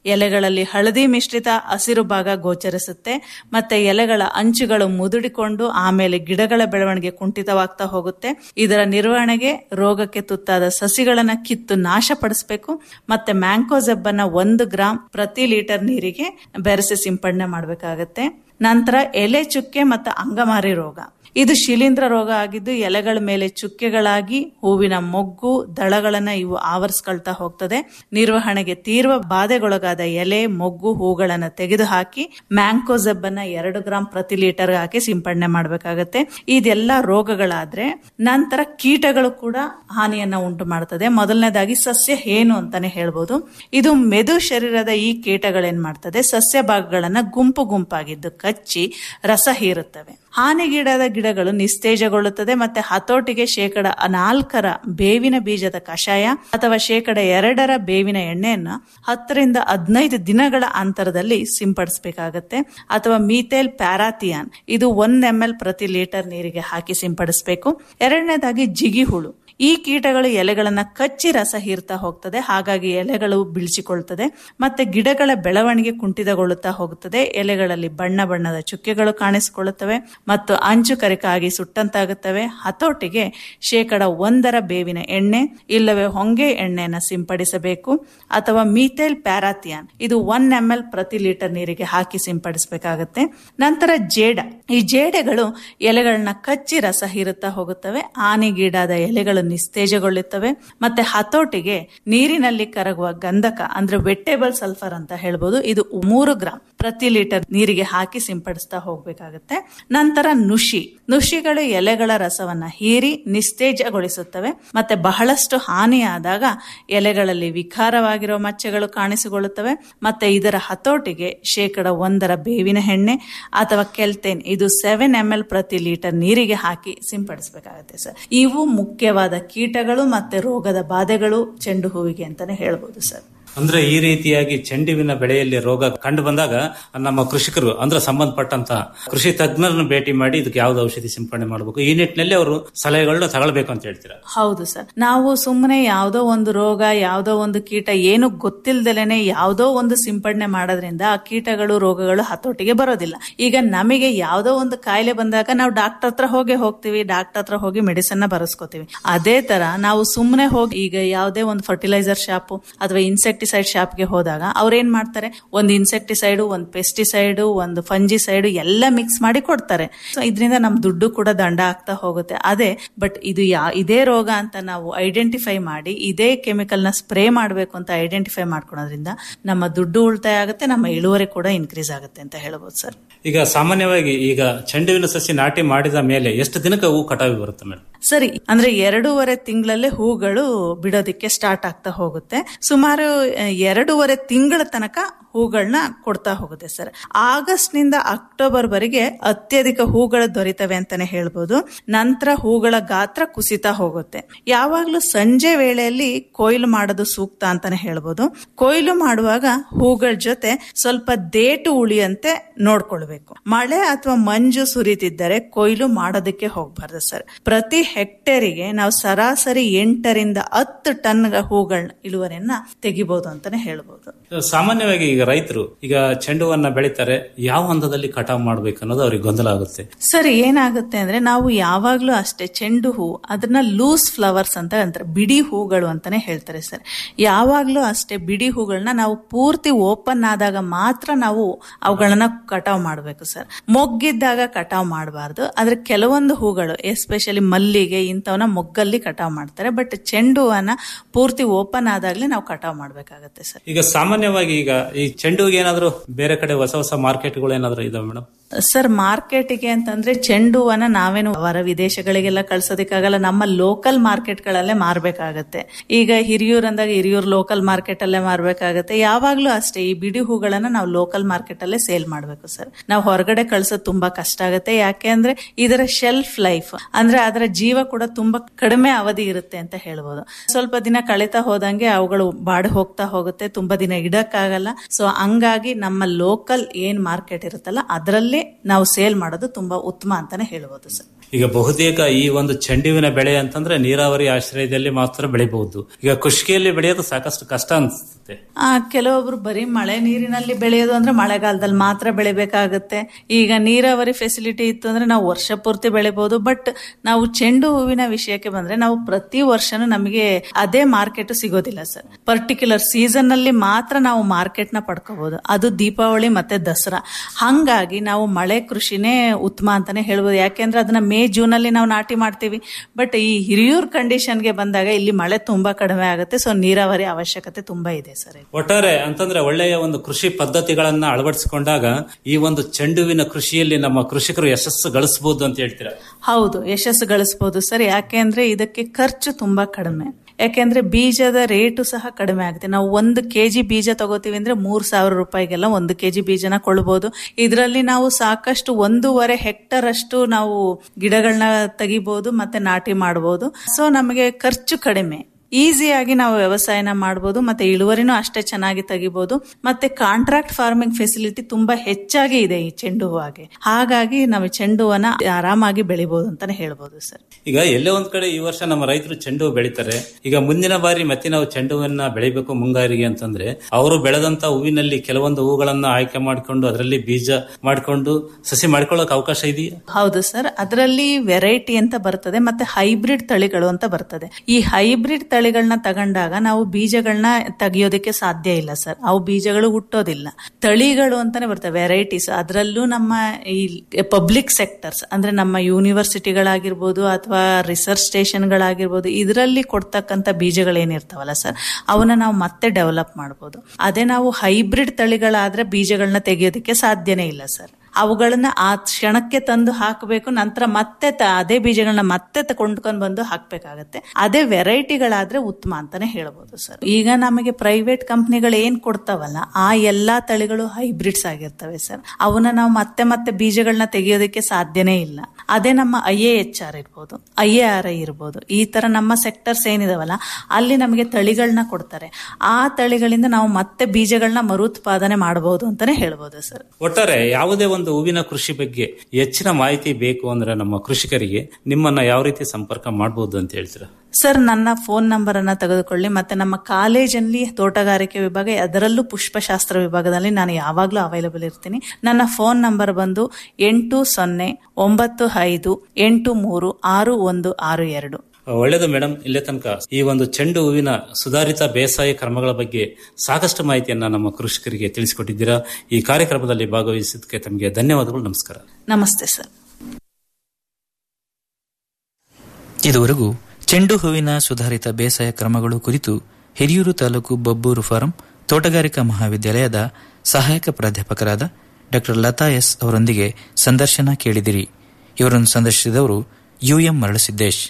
ಎಲೆಗಳಲ್ಲಿ ಹಳದಿ ಮಿಶ್ರಿತ ಹಸಿರು ಭಾಗ ಗೋಚರಿಸುತ್ತೆ ಮತ್ತೆ ಎಲೆಗಳ ಅಂಚುಗಳು ಮುದುಡಿಕೊಂಡು ಆಮೇಲೆ ಗಿಡಗಳ ಬೆಳವಣಿಗೆ ಕುಂಠಿತವಾಗ್ತಾ ಹೋಗುತ್ತೆ ಇದರ ನಿರ್ವಹಣೆಗೆ ರೋಗಕ್ಕೆ ತುತ್ತಾದ ಸಸಿಗಳನ್ನ ಕಿತ್ತು ನಾಶಪಡಿಸಬೇಕು ಮತ್ತೆ ಮ್ಯಾಂಕೋಸೆಬ್ ಅನ್ನ ಒಂದು ಗ್ರಾಂ ಪ್ರತಿ ಲೀಟರ್ ನೀರಿಗೆ ಬೆರೆಸಿ ಸಿಂಪಡಣೆ ಮಾಡಬೇಕಾಗತ್ತೆ ನಂತರ ಎಲೆ ಚುಕ್ಕೆ ಮತ್ತು ಅಂಗಮಾರಿ ರೋಗ ಇದು ಶಿಲೀಂಧ್ರ ರೋಗ ಆಗಿದ್ದು ಎಲೆಗಳ ಮೇಲೆ ಚುಕ್ಕೆಗಳಾಗಿ ಹೂವಿನ ಮೊಗ್ಗು ದಳಗಳನ್ನ ಇವು ಆವರಿಸ್ಕೊಳ್ತಾ ಹೋಗ್ತದೆ ನಿರ್ವಹಣೆಗೆ ತೀವ್ರ ಬಾಧೆಗೊಳಗಾದ ಎಲೆ ಮೊಗ್ಗು ಹೂಗಳನ್ನ ತೆಗೆದುಹಾಕಿ ಮ್ಯಾಂಕೋಸೆಬ್ ಅನ್ನ ಎರಡು ಗ್ರಾಂ ಪ್ರತಿ ಲೀಟರ್ ಹಾಕಿ ಸಿಂಪಡಣೆ ಮಾಡಬೇಕಾಗತ್ತೆ ಇದೆಲ್ಲ ರೋಗಗಳಾದ್ರೆ ನಂತರ ಕೀಟಗಳು ಕೂಡ ಹಾನಿಯನ್ನ ಉಂಟು ಮಾಡ್ತದೆ ಮೊದಲನೇದಾಗಿ ಸಸ್ಯ ಏನು ಅಂತಾನೆ ಹೇಳ್ಬೋದು ಇದು ಮೆದು ಶರೀರದ ಈ ಕೀಟಗಳೇನ್ ಮಾಡ್ತದೆ ಸಸ್ಯ ಭಾಗಗಳನ್ನ ಗುಂಪು ಗುಂಪಾಗಿದ್ದು ಕಚ್ಚಿ ರಸ ಹೀರುತ್ತವೆ ಹಾನಿಗೀಡಾದ ಗಿಡಗಳು ನಿಸ್ತೇಜಗೊಳ್ಳುತ್ತದೆ ಮತ್ತೆ ಹತೋಟಿಗೆ ಶೇಕಡ ನಾಲ್ಕರ ಬೇವಿನ ಬೀಜದ ಕಷಾಯ ಅಥವಾ ಶೇಕಡ ಎರಡರ ಬೇವಿನ ಎಣ್ಣೆಯನ್ನ ಹತ್ತರಿಂದ ಹದಿನೈದು ದಿನಗಳ ಅಂತರದಲ್ಲಿ ಸಿಂಪಡಿಸಬೇಕಾಗತ್ತೆ ಅಥವಾ ಮೀಥೇಲ್ ಪ್ಯಾರಾಥಿಯಾನ್ ಇದು ಒಂದ್ ಎಂ ಎಲ್ ಪ್ರತಿ ಲೀಟರ್ ನೀರಿಗೆ ಹಾಕಿ ಸಿಂಪಡಿಸಬೇಕು ಎರಡನೇದಾಗಿ ಜಿಗಿ ಹುಳು ಈ ಕೀಟಗಳು ಎಲೆಗಳನ್ನ ಕಚ್ಚಿ ರಸ ಹೀರ್ತಾ ಹೋಗ್ತದೆ ಹಾಗಾಗಿ ಎಲೆಗಳು ಬಿಳಿಸಿಕೊಳ್ತದೆ ಮತ್ತೆ ಗಿಡಗಳ ಬೆಳವಣಿಗೆ ಕುಂಠಿತಗೊಳ್ಳುತ್ತಾ ಹೋಗುತ್ತದೆ ಎಲೆಗಳಲ್ಲಿ ಬಣ್ಣ ಬಣ್ಣದ ಚುಕ್ಕೆಗಳು ಕಾಣಿಸಿಕೊಳ್ಳುತ್ತವೆ ಮತ್ತು ಅಂಚು ಕರಿಕಾಗಿ ಸುಟ್ಟಂತಾಗುತ್ತವೆ ಹತೋಟಿಗೆ ಶೇಕಡ ಒಂದರ ಬೇವಿನ ಎಣ್ಣೆ ಇಲ್ಲವೇ ಹೊಂಗೆ ಎಣ್ಣೆಯನ್ನು ಸಿಂಪಡಿಸಬೇಕು ಅಥವಾ ಮೀಥೇಲ್ ಪ್ಯಾರಾಥಿಯಾನ್ ಇದು ಒನ್ ಎಂ ಎಲ್ ಪ್ರತಿ ಲೀಟರ್ ನೀರಿಗೆ ಹಾಕಿ ಸಿಂಪಡಿಸಬೇಕಾಗತ್ತೆ ನಂತರ ಜೇಡ ಈ ಜೇಡೆಗಳು ಎಲೆಗಳನ್ನ ಕಚ್ಚಿ ರಸ ಹೀರುತ್ತಾ ಹೋಗುತ್ತವೆ ಹಾನಿಗೀಡಾದ ಎಲೆಗಳು ನಿಸ್ತೇಜಗೊಳ್ಳುತ್ತವೆ ಮತ್ತೆ ಹತೋಟಿಗೆ ನೀರಿನಲ್ಲಿ ಕರಗುವ ಗಂಧಕ ಅಂದ್ರೆ ವೆಟ್ಟೇಬಲ್ ಸಲ್ಫರ್ ಅಂತ ಹೇಳ್ಬೋದು ಇದು ಮೂರು ಗ್ರಾಂ ಪ್ರತಿ ಲೀಟರ್ ನೀರಿಗೆ ಹಾಕಿ ಸಿಂಪಡಿಸ್ತಾ ಹೋಗ್ಬೇಕಾಗತ್ತೆ ನಂತರ ನುಷಿ ನುಷಿಗಳು ಎಲೆಗಳ ರಸವನ್ನ ಹೀರಿ ನಿಸ್ತೇಜಗೊಳಿಸುತ್ತವೆ ಮತ್ತೆ ಬಹಳಷ್ಟು ಹಾನಿಯಾದಾಗ ಎಲೆಗಳಲ್ಲಿ ವಿಕಾರವಾಗಿರುವ ಮಚ್ಚೆಗಳು ಕಾಣಿಸಿಕೊಳ್ಳುತ್ತವೆ ಮತ್ತೆ ಇದರ ಹತೋಟಿಗೆ ಶೇಕಡ ಒಂದರ ಬೇವಿನ ಎಣ್ಣೆ ಅಥವಾ ಕೆಲ್ತೇನ್ ಇದು ಸೆವೆನ್ ಎಂ ಎಲ್ ಪ್ರತಿ ಲೀಟರ್ ನೀರಿಗೆ ಹಾಕಿ ಸಿಂಪಡಿಸಬೇಕಾಗುತ್ತೆ ಸರ್ ಇವು ಮುಖ್ಯವಾದ ಕೀಟಗಳು ಮತ್ತೆ ರೋಗದ ಬಾಧೆಗಳು ಚೆಂಡು ಹೂವಿಗೆ ಅಂತಾನೆ ಹೇಳ್ಬೋದು ಸರ್ ಅಂದ್ರೆ ಈ ರೀತಿಯಾಗಿ ಚೆಂಡುವಿನ ಬೆಳೆಯಲ್ಲಿ ರೋಗ ಕಂಡು ಬಂದಾಗ ನಮ್ಮ ಕೃಷಿಕರು ಅಂದ್ರೆ ಸಂಬಂಧಪಟ್ಟಂತ ಕೃಷಿ ತಜ್ಞರನ್ನು ಭೇಟಿ ಮಾಡಿ ಇದಕ್ಕೆ ಯಾವ್ದು ಔಷಧಿ ಸಿಂಪಡಣೆ ಮಾಡಬೇಕು ಈ ನಿಟ್ಟಿನಲ್ಲಿ ಅವರು ಸಲಹೆಗಳನ್ನ ತಗೊಳ್ಬೇಕು ಅಂತ ಹೇಳ್ತೀರಾ ಹೌದು ಸರ್ ನಾವು ಸುಮ್ಮನೆ ಯಾವುದೋ ಒಂದು ರೋಗ ಯಾವುದೋ ಒಂದು ಕೀಟ ಏನು ಗೊತ್ತಿಲ್ದಲೇನೆ ಯಾವುದೋ ಒಂದು ಸಿಂಪಡಣೆ ಮಾಡೋದ್ರಿಂದ ಆ ಕೀಟಗಳು ರೋಗಗಳು ಹತೋಟಿಗೆ ಬರೋದಿಲ್ಲ ಈಗ ನಮಗೆ ಯಾವುದೋ ಒಂದು ಕಾಯಿಲೆ ಬಂದಾಗ ನಾವು ಡಾಕ್ಟರ್ ಹತ್ರ ಹೋಗಿ ಹೋಗ್ತೀವಿ ಡಾಕ್ಟರ್ ಹತ್ರ ಹೋಗಿ ಮೆಡಿಸನ್ ನ ಬರೆಸ್ಕೋತೀವಿ ಅದೇ ತರ ನಾವು ಸುಮ್ಮನೆ ಹೋಗಿ ಈಗ ಯಾವುದೇ ಒಂದು ಫರ್ಟಿಲೈಸರ್ ಶಾಪ್ ಅಥವಾ ಇನ್ಸೆಕ್ಟಿಸೈಡ್ ಶಾಪ್ಗೆ ಹೋದಾಗ ಅವ್ರೇನ್ ಮಾಡ್ತಾರೆ ಒಂದು ಇನ್ಸೆಕ್ಟಿಸೈಡ್ ಒಂದು ಪೆಸ್ಟಿಸೈಡ್ ಒಂದು ಫಂಜಿಸೈಡ್ ಎಲ್ಲ ಮಿಕ್ಸ್ ಮಾಡಿ ಕೊಡ್ತಾರೆ ಸೊ ಇದರಿಂದ ನಮ್ ದುಡ್ಡು ಕೂಡ ದಂಡ ಆಗ್ತಾ ಹೋಗುತ್ತೆ ಅದೇ ಬಟ್ ಇದು ಯಾ ಇದೇ ರೋಗ ಅಂತ ನಾವು ಐಡೆಂಟಿಫೈ ಮಾಡಿ ಇದೇ ಕೆಮಿಕಲ್ ನ ಸ್ಪ್ರೇ ಮಾಡಬೇಕು ಅಂತ ಐಡೆಂಟಿಫೈ ಮಾಡ್ಕೊಳೋದ್ರಿಂದ ನಮ್ಮ ದುಡ್ಡು ಉಳಿತಾಯ ಆಗುತ್ತೆ ನಮ್ಮ ಇಳುವರಿ ಕೂಡ ಇನ್ಕ್ರೀಸ್ ಆಗುತ್ತೆ ಅಂತ ಹೇಳ್ಬೋದು ಸರ್ ಈಗ ಸಾಮಾನ್ಯವಾಗಿ ಈಗ ಚೆಂಡುವಿನ ಸಸಿ ನಾಟಿ ಮಾಡಿದ ಮೇಲೆ ಎಷ್ಟು ದಿನಕ್ಕೆ ಹೂ ಕಟಾವಿ ಬರುತ್ತೆ ಮೇಡಮ್ ಸರಿ ಅಂದ್ರೆ ಎರಡೂವರೆ ತಿಂಗಳಲ್ಲೇ ಹೂಗಳು ಬಿಡೋದಿಕ್ಕೆ ಸ್ಟಾರ್ಟ್ ಆಗ್ತಾ ಹೋಗುತ್ತೆ ಸುಮಾರು ಆ, ಎರಡೂವರೆ ತಿಂಗಳ ತನಕ ಹೂಗಳನ್ನ ಕೊಡ್ತಾ ಹೋಗುತ್ತೆ ಸರ್ ಆಗಸ್ಟ್ ನಿಂದ ಅಕ್ಟೋಬರ್ ವರೆಗೆ ಅತ್ಯಧಿಕ ಹೂಗಳು ದೊರೀತವೆ ಅಂತಾನೆ ಹೇಳ್ಬೋದು ನಂತರ ಹೂಗಳ ಗಾತ್ರ ಕುಸಿತಾ ಹೋಗುತ್ತೆ ಯಾವಾಗ್ಲೂ ಸಂಜೆ ವೇಳೆಯಲ್ಲಿ ಕೊಯ್ಲು ಮಾಡೋದು ಸೂಕ್ತ ಅಂತಾನೆ ಹೇಳ್ಬೋದು ಕೊಯ್ಲು ಮಾಡುವಾಗ ಹೂಗಳ ಜೊತೆ ಸ್ವಲ್ಪ ದೇಟು ಉಳಿಯಂತೆ ನೋಡ್ಕೊಳ್ಬೇಕು ಮಳೆ ಅಥವಾ ಮಂಜು ಸುರಿತಿದ್ದರೆ ಕೊಯ್ಲು ಮಾಡೋದಕ್ಕೆ ಹೋಗ್ಬಾರ್ದು ಸರ್ ಪ್ರತಿ ಹೆಕ್ಟೇರಿಗೆ ನಾವು ಸರಾಸರಿ ಎಂಟರಿಂದ ಹತ್ತು ಟನ್ ಹೂಗಳ ಇಳುವರಿಯನ್ನ ತೆಗಿಬಹುದು ಅಂತಾನೆ ಹೇಳ್ಬೋದು ಸಾಮಾನ್ಯವಾಗಿ ಈಗ ರೈತರು ಈಗ ಚೆಂಡುವನ್ನ ಬೆಳಿತಾರೆ ಯಾವ ಹಂತದಲ್ಲಿ ಕಟಾವ್ ಮಾಡ್ಬೇಕು ಅನ್ನೋದು ಅವ್ರಿಗೆ ಗೊಂದಲ ಆಗುತ್ತೆ ಸರ್ ಏನಾಗುತ್ತೆ ಅಂದ್ರೆ ನಾವು ಯಾವಾಗ್ಲೂ ಅಷ್ಟೇ ಚೆಂಡು ಹೂ ಅದನ್ನ ಲೂಸ್ ಫ್ಲವರ್ಸ್ ಅಂತ ಅಂತಾರೆ ಬಿಡಿ ಹೂಗಳು ಅಂತಾನೆ ಹೇಳ್ತಾರೆ ಸರ್ ಯಾವಾಗ್ಲೂ ಅಷ್ಟೇ ಬಿಡಿ ಹೂಗಳನ್ನ ನಾವು ಪೂರ್ತಿ ಓಪನ್ ಆದಾಗ ಮಾತ್ರ ನಾವು ಅವುಗಳನ್ನ ಕಟಾವ್ ಮಾಡಬೇಕು ಸರ್ ಮೊಗ್ಗಿದ್ದಾಗ ಕಟಾವ್ ಮಾಡಬಾರ್ದು ಆದ್ರೆ ಕೆಲವೊಂದು ಹೂಗಳು ಎಸ್ಪೆಷಲಿ ಮಲ್ಲಿಗೆ ಇಂಥವನ್ನ ಮೊಗ್ಗಲ್ಲಿ ಕಟಾವ್ ಮಾಡ್ತಾರೆ ಬಟ್ ಚೆಂಡು ಹೂವನ್ನ ಪೂರ್ತಿ ಓಪನ್ ಆದಾಗ್ಲೇ ನಾವು ಕಟಾವ್ ಮಾಡ್ಬೇಕಾಗತ್ತೆ ಸರ್ ಈಗ ಸಾಮಾನ್ಯವಾಗಿ ಈಗ ಈ ಚೆಂಡುವಿಗೆ ಏನಾದ್ರು ಬೇರೆ ಕಡೆ ಹೊಸ ಹೊಸ ಮಾರ್ಕೆಟ್ಗಳು ಏನಾದ್ರು ಇದಾವೆ ಮೇಡಮ್ ಸರ್ ಮಾರ್ಕೆಟಿಗೆ ಅಂತಂದ್ರೆ ಚೆಂಡು ಹೂವನ್ನ ನಾವೇನು ಹೊರ ವಿದೇಶಗಳಿಗೆಲ್ಲ ಕಳ್ಸೋದಕ್ಕಾಗಲ್ಲ ನಮ್ಮ ಲೋಕಲ್ ಮಾರ್ಕೆಟ್ಗಳಲ್ಲೇ ಮಾರ್ಬೇಕಾಗತ್ತೆ ಈಗ ಹಿರಿಯೂರ್ ಅಂದಾಗ ಹಿರಿಯೂರ್ ಲೋಕಲ್ ಮಾರ್ಕೆಟ್ ಅಲ್ಲೇ ಮಾರ್ಬೇಕಾಗತ್ತೆ ಯಾವಾಗ್ಲೂ ಅಷ್ಟೇ ಈ ಬಿಡಿ ಹೂಗಳನ್ನ ನಾವು ಲೋಕಲ್ ಮಾರ್ಕೆಟ್ ಅಲ್ಲೇ ಸೇಲ್ ಮಾಡ್ಬೇಕು ಸರ್ ನಾವು ಹೊರಗಡೆ ಕಳ್ಸೋದು ತುಂಬಾ ಕಷ್ಟ ಆಗುತ್ತೆ ಯಾಕೆ ಅಂದ್ರೆ ಇದರ ಶೆಲ್ಫ್ ಲೈಫ್ ಅಂದ್ರೆ ಅದರ ಜೀವ ಕೂಡ ತುಂಬಾ ಕಡಿಮೆ ಅವಧಿ ಇರುತ್ತೆ ಅಂತ ಹೇಳ್ಬೋದು ಸ್ವಲ್ಪ ದಿನ ಕಳೀತಾ ಹೋದಂಗೆ ಅವುಗಳು ಬಾಡಿ ಹೋಗ್ತಾ ಹೋಗುತ್ತೆ ತುಂಬಾ ದಿನ ಇಡಕ್ಕಾಗಲ್ಲ ಸೊ ಹಂಗಾಗಿ ನಮ್ಮ ಲೋಕಲ್ ಏನ್ ಮಾರ್ಕೆಟ್ ಇರುತ್ತಲ್ಲ ಅದರಲ್ಲೇ ನಾವು ಸೇಲ್ ಮಾಡೋದು ತುಂಬಾ ಉತ್ತಮ ಅಂತಾನೆ ಹೇಳ್ಬೋದು ಸರ್ ಈಗ ಬಹುತೇಕ ಈ ಒಂದು ಚೆಂಡುವಿನ ಬೆಳೆ ಅಂತಂದ್ರೆ ನೀರಾವರಿ ಆಶ್ರಯದಲ್ಲಿ ಮಾತ್ರ ಬೆಳಿಬಹುದು ಈಗ ಖುಷ್ಕಿಯಲ್ಲಿ ಬೆಳೆಯೋದು ಸಾಕಷ್ಟು ಕಷ್ಟ ಅನ್ಸುತ್ತೆ ಆ ಕೆಲವೊಬ್ರು ಬರೀ ಮಳೆ ನೀರಿನಲ್ಲಿ ಬೆಳೆಯೋದು ಅಂದ್ರೆ ಮಳೆಗಾಲದಲ್ಲಿ ಮಾತ್ರ ಬೆಳಿಬೇಕಾಗುತ್ತೆ ಈಗ ನೀರಾವರಿ ಫೆಸಿಲಿಟಿ ಇತ್ತು ಅಂದ್ರೆ ನಾವು ವರ್ಷ ಪೂರ್ತಿ ಬೆಳಿಬಹುದು ಬಟ್ ನಾವು ಚೆಂಡು ಹೂವಿನ ವಿಷಯಕ್ಕೆ ಬಂದ್ರೆ ನಾವು ಪ್ರತಿ ವರ್ಷನೂ ನಮಗೆ ಅದೇ ಮಾರ್ಕೆಟ್ ಸಿಗೋದಿಲ್ಲ ಸರ್ ಪರ್ಟಿಕ್ಯುಲರ್ ಸೀಸನ್ ಅಲ್ಲಿ ಮಾತ್ರ ನಾವು ಮಾರ್ಕೆಟ್ ನ ಪಡ್ಕೋಬಹುದು ಅದು ದೀಪಾವಳಿ ಮತ್ತೆ ದಸರಾ ಹಂಗಾಗಿ ನಾವು ಮಳೆ ಕೃಷಿನೇ ಉತ್ತಮ ಅಂತಾನೆ ಹೇಳ್ಬೋದು ಯಾಕೆಂದ್ರೆ ಅದನ್ನ ಮೇ ಜೂನ್ ಅಲ್ಲಿ ನಾವು ನಾಟಿ ಮಾಡ್ತೀವಿ ಬಟ್ ಈ ಹಿರಿಯೂರ್ ಕಂಡೀಷನ್ಗೆ ಬಂದಾಗ ಇಲ್ಲಿ ಮಳೆ ತುಂಬಾ ಕಡಿಮೆ ಆಗುತ್ತೆ ಸೊ ನೀರಾವರಿ ಅವಶ್ಯಕತೆ ತುಂಬಾ ಇದೆ ಸರ್ ಒಟ್ಟಾರೆ ಅಂತಂದ್ರೆ ಒಳ್ಳೆಯ ಒಂದು ಕೃಷಿ ಪದ್ಧತಿಗಳನ್ನ ಅಳವಡಿಸಿಕೊಂಡಾಗ ಈ ಒಂದು ಚೆಂಡುವಿನ ಕೃಷಿಯಲ್ಲಿ ನಮ್ಮ ಕೃಷಿಕರು ಯಶಸ್ಸು ಗಳಿಸಬಹುದು ಅಂತ ಹೇಳ್ತೀರಾ ಹೌದು ಯಶಸ್ಸು ಗಳಿಸಬಹುದು ಸರ್ ಯಾಕೆಂದ್ರೆ ಇದಕ್ಕೆ ಖರ್ಚು ತುಂಬಾ ಕಡಿಮೆ ಯಾಕೆಂದ್ರೆ ಬೀಜದ ರೇಟು ಸಹ ಕಡಿಮೆ ಆಗುತ್ತೆ ನಾವು ಒಂದು ಕೆಜಿ ಬೀಜ ತಗೋತೀವಿ ಅಂದ್ರೆ ಮೂರ್ ಸಾವಿರ ರೂಪಾಯಿಗೆಲ್ಲ ಒಂದು ಕೆಜಿ ಬೀಜನ ಕೊಳ್ಳಬಹುದು ಇದರಲ್ಲಿ ನಾವು ಸಾಕಷ್ಟು ಒಂದೂವರೆ ಹೆಕ್ಟರ್ ಅಷ್ಟು ನಾವು ಗಿಡಗಳನ್ನ ತೆಗಿಬಹುದು ಮತ್ತೆ ನಾಟಿ ಮಾಡಬಹುದು ಸೊ ನಮಗೆ ಖರ್ಚು ಕಡಿಮೆ ಈಸಿಯಾಗಿ ನಾವು ವ್ಯವಸಾಯನ ಮಾಡಬಹುದು ಮತ್ತೆ ಇಳುವರಿನೂ ಅಷ್ಟೇ ಚೆನ್ನಾಗಿ ತೆಗಿಬಹುದು ಮತ್ತೆ ಕಾಂಟ್ರಾಕ್ಟ್ ಫಾರ್ಮಿಂಗ್ ಫೆಸಿಲಿಟಿ ತುಂಬಾ ಹೆಚ್ಚಾಗಿ ಇದೆ ಈ ಚೆಂಡು ಹೂವಾಗೆ ಹಾಗಾಗಿ ನಾವು ಚೆಂಡು ಹೂವನ್ನ ಆರಾಮಾಗಿ ಬೆಳಿಬಹುದು ಅಂತಾನೆ ಹೇಳ್ಬೋದು ಸರ್ ಈಗ ಎಲ್ಲೇ ಒಂದ್ ಕಡೆ ಈ ವರ್ಷ ನಮ್ಮ ರೈತರು ಚೆಂಡು ಹೂ ಬೆಳಿತಾರೆ ಈಗ ಮುಂದಿನ ಬಾರಿ ಮತ್ತೆ ನಾವು ಚೆಂಡು ಹೂವನ್ನ ಬೆಳಿಬೇಕು ಮುಂಗಾರಿಗೆ ಅಂತಂದ್ರೆ ಅವರು ಬೆಳೆದಂತ ಹೂವಿನಲ್ಲಿ ಕೆಲವೊಂದು ಹೂಗಳನ್ನ ಆಯ್ಕೆ ಮಾಡಿಕೊಂಡು ಅದರಲ್ಲಿ ಬೀಜ ಮಾಡಿಕೊಂಡು ಸಸಿ ಮಾಡ್ಕೊಳ್ಳೋಕೆ ಅವಕಾಶ ಇದೆಯಾ ಹೌದು ಸರ್ ಅದರಲ್ಲಿ ವೆರೈಟಿ ಅಂತ ಬರ್ತದೆ ಮತ್ತೆ ಹೈಬ್ರಿಡ್ ತಳಿಗಳು ಅಂತ ಬರ್ತದೆ ಈ ಹೈಬ್ರಿಡ್ ತಳಿಗಳನ್ನ ತಗೊಂಡಾಗ ನಾವು ಬೀಜಗಳನ್ನ ತೆಗಿಯೋದಕ್ಕೆ ಸಾಧ್ಯ ಇಲ್ಲ ಸರ್ ಅವು ಬೀಜಗಳು ಹುಟ್ಟೋದಿಲ್ಲ ತಳಿಗಳು ಅಂತಾನೆ ಬರ್ತವೆ ವೆರೈಟೀಸ್ ಅದರಲ್ಲೂ ನಮ್ಮ ಈ ಪಬ್ಲಿಕ್ ಸೆಕ್ಟರ್ಸ್ ಅಂದ್ರೆ ನಮ್ಮ ಯೂನಿವರ್ಸಿಟಿಗಳಾಗಿರ್ಬೋದು ಅಥವಾ ರಿಸರ್ಚ್ ಸ್ಟೇಷನ್ಗಳಾಗಿರ್ಬೋದು ಇದರಲ್ಲಿ ಕೊಡ್ತಕ್ಕಂಥ ಬೀಜಗಳೇನಿರ್ತಾವಲ್ಲ ಸರ್ ಅವನ್ನ ನಾವು ಮತ್ತೆ ಡೆವಲಪ್ ಮಾಡ್ಬೋದು ಅದೇ ನಾವು ಹೈಬ್ರಿಡ್ ತಳಿಗಳಾದ್ರೆ ಬೀಜಗಳನ್ನ ತೆಗೆಯೋದಕ್ಕೆ ಸಾಧ್ಯನೇ ಇಲ್ಲ ಸರ್ ಅವುಗಳನ್ನ ಆ ಕ್ಷಣಕ್ಕೆ ತಂದು ಹಾಕಬೇಕು ನಂತರ ಮತ್ತೆ ತ- ಅದೇ ಬೀಜಗಳನ್ನ ಮತ್ತೆ ಕೊಂಡ್ಕೊಂಡು ಬಂದು ಹಾಕ್ಬೇಕಾಗತ್ತೆ ಅದೇ ವೆರೈಟಿಗಳಾದ್ರೆ ಉತ್ತಮ ಅಂತಾನೆ ಹೇಳ್ಬೋದು ಸರ್ ಈಗ ನಮಗೆ ಪ್ರೈವೇಟ್ ಕಂಪ್ನಿಗಳು ಏನ್ ಕೊಡ್ತಾವಲ್ಲ ಆ ಎಲ್ಲಾ ತಳಿಗಳು ಹೈಬ್ರಿಡ್ಸ್ ಆಗಿರ್ತವೆ ಸರ್ ಅವನ್ನ ನಾವು ಮತ್ತೆ ಮತ್ತೆ ಬೀಜಗಳನ್ನ ತೆಗೆಯೋದಕ್ಕೆ ಸಾಧ್ಯನೇ ಇಲ್ಲ ಅದೇ ನಮ್ಮ ಐ ಎ ಎಚ್ ಆರ್ ಇರ್ಬೋದು ಐ ಎ ಆರ್ ಐ ಇರ್ಬೋದು ಈ ತರ ನಮ್ಮ ಸೆಕ್ಟರ್ಸ್ ಏನಿದಾವಲ್ಲ ಅಲ್ಲಿ ನಮಗೆ ತಳಿಗಳನ್ನ ಕೊಡ್ತಾರೆ ಆ ತಳಿಗಳಿಂದ ನಾವು ಮತ್ತೆ ಬೀಜಗಳನ್ನ ಮರುತ್ಪಾದನೆ ಮಾಡಬಹುದು ಅಂತಾನೆ ಹೇಳ್ಬೋದು ಸರ್ ಒಟ್ಟಾರೆ ಯಾವುದೇ ಒಂದು ಹೂವಿನ ಕೃಷಿ ಬಗ್ಗೆ ಹೆಚ್ಚಿನ ಮಾಹಿತಿ ಬೇಕು ಅಂದ್ರೆ ನಮ್ಮ ಕೃಷಿಕರಿಗೆ ನಿಮ್ಮನ್ನ ಯಾವ ರೀತಿ ಸಂಪರ್ಕ ಮಾಡಬಹುದು ಅಂತ ಹೇಳ್ತೀರಾ ಸರ್ ನನ್ನ ಫೋನ್ ನಂಬರ್ ಅನ್ನ ತೆಗೆದುಕೊಳ್ಳಿ ಮತ್ತೆ ನಮ್ಮ ಕಾಲೇಜಲ್ಲಿ ತೋಟಗಾರಿಕೆ ವಿಭಾಗ ಅದರಲ್ಲೂ ಪುಷ್ಪಶಾಸ್ತ್ರ ವಿಭಾಗದಲ್ಲಿ ನಾನು ಯಾವಾಗಲೂ ಅವೈಲಬಲ್ ಇರ್ತೀನಿ ನನ್ನ ಫೋನ್ ನಂಬರ್ ಬಂದು ಎಂಟು ಸೊನ್ನೆ ಒಂಬತ್ತು ಐದು ಎಂಟು ಮೂರು ಆರು ಒಂದು ಆರು ಎರಡು ಒಳ್ಳೆಯದು ಮೇಡಮ್ ಇಲ್ಲೇ ತನಕ ಈ ಒಂದು ಚೆಂಡು ಹೂವಿನ ಸುಧಾರಿತ ಬೇಸಾಯ ಕ್ರಮಗಳ ಬಗ್ಗೆ ಸಾಕಷ್ಟು ಮಾಹಿತಿಯನ್ನ ನಮ್ಮ ಕೃಷಿಕರಿಗೆ ತಿಳಿಸಿಕೊಟ್ಟಿದ್ದೀರಾ ಈ ಕಾರ್ಯಕ್ರಮದಲ್ಲಿ ಭಾಗವಹಿಸಿದ್ದಕ್ಕೆ ತಮಗೆ ಧನ್ಯವಾದಗಳು ನಮಸ್ಕಾರ ನಮಸ್ತೆ ಸರ್ ಇದುವರೆಗೂ ಚೆಂಡು ಹೂವಿನ ಸುಧಾರಿತ ಬೇಸಾಯ ಕ್ರಮಗಳು ಕುರಿತು ಹಿರಿಯೂರು ತಾಲೂಕು ಬಬ್ಬೂರು ಫಾರಂ ತೋಟಗಾರಿಕಾ ಮಹಾವಿದ್ಯಾಲಯದ ಸಹಾಯಕ ಪ್ರಾಧ್ಯಾಪಕರಾದ ಡಾ ಲತಾ ಎಸ್ ಅವರೊಂದಿಗೆ ಸಂದರ್ಶನ ಕೇಳಿದಿರಿ ಇವರನ್ನು ಸಂದರ್ಶಿಸಿದವರು ಯುಎಂ ಮರಳಸಿದ್ದೇಶ್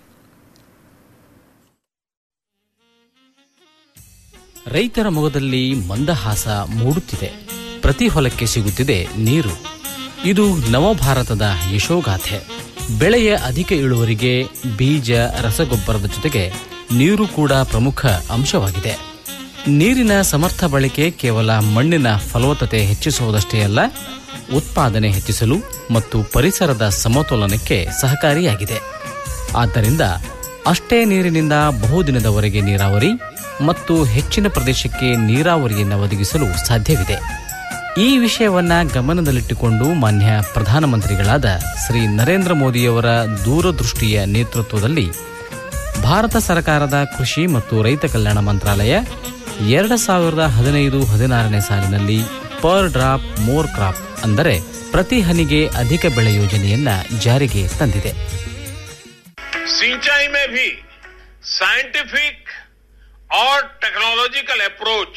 ರೈತರ ಮೊಗದಲ್ಲಿ ಮಂದಹಾಸ ಮೂಡುತ್ತಿದೆ ಪ್ರತಿ ಹೊಲಕ್ಕೆ ಸಿಗುತ್ತಿದೆ ನೀರು ಇದು ನವಭಾರತದ ಯಶೋಗಾಥೆ ಬೆಳೆಯ ಅಧಿಕ ಇಳುವರಿಗೆ ಬೀಜ ರಸಗೊಬ್ಬರದ ಜೊತೆಗೆ ನೀರು ಕೂಡ ಪ್ರಮುಖ ಅಂಶವಾಗಿದೆ ನೀರಿನ ಸಮರ್ಥ ಬಳಕೆ ಕೇವಲ ಮಣ್ಣಿನ ಫಲವತ್ತತೆ ಹೆಚ್ಚಿಸುವುದಷ್ಟೇ ಅಲ್ಲ ಉತ್ಪಾದನೆ ಹೆಚ್ಚಿಸಲು ಮತ್ತು ಪರಿಸರದ ಸಮತೋಲನಕ್ಕೆ ಸಹಕಾರಿಯಾಗಿದೆ ಆದ್ದರಿಂದ ಅಷ್ಟೇ ನೀರಿನಿಂದ ಬಹುದಿನದವರೆಗೆ ನೀರಾವರಿ ಮತ್ತು ಹೆಚ್ಚಿನ ಪ್ರದೇಶಕ್ಕೆ ನೀರಾವರಿಯನ್ನು ಒದಗಿಸಲು ಸಾಧ್ಯವಿದೆ ಈ ವಿಷಯವನ್ನ ಗಮನದಲ್ಲಿಟ್ಟುಕೊಂಡು ಮಾನ್ಯ ಪ್ರಧಾನಮಂತ್ರಿಗಳಾದ ಶ್ರೀ ನರೇಂದ್ರ ಮೋದಿಯವರ ದೂರದೃಷ್ಟಿಯ ನೇತೃತ್ವದಲ್ಲಿ ಭಾರತ ಸರ್ಕಾರದ ಕೃಷಿ ಮತ್ತು ರೈತ ಕಲ್ಯಾಣ ಮಂತ್ರಾಲಯ ಎರಡು ಸಾವಿರದ ಹದಿನೈದು ಹದಿನಾರನೇ ಸಾಲಿನಲ್ಲಿ ಪರ್ ಡ್ರಾಪ್ ಮೋರ್ ಕ್ರಾಪ್ ಅಂದರೆ ಪ್ರತಿ ಹನಿಗೆ ಅಧಿಕ ಬೆಳೆ ಯೋಜನೆಯನ್ನ ಜಾರಿಗೆ ತಂದಿದೆ सिंचाई में भी साइंटिफिक और टेक्नोलॉजिकल अप्रोच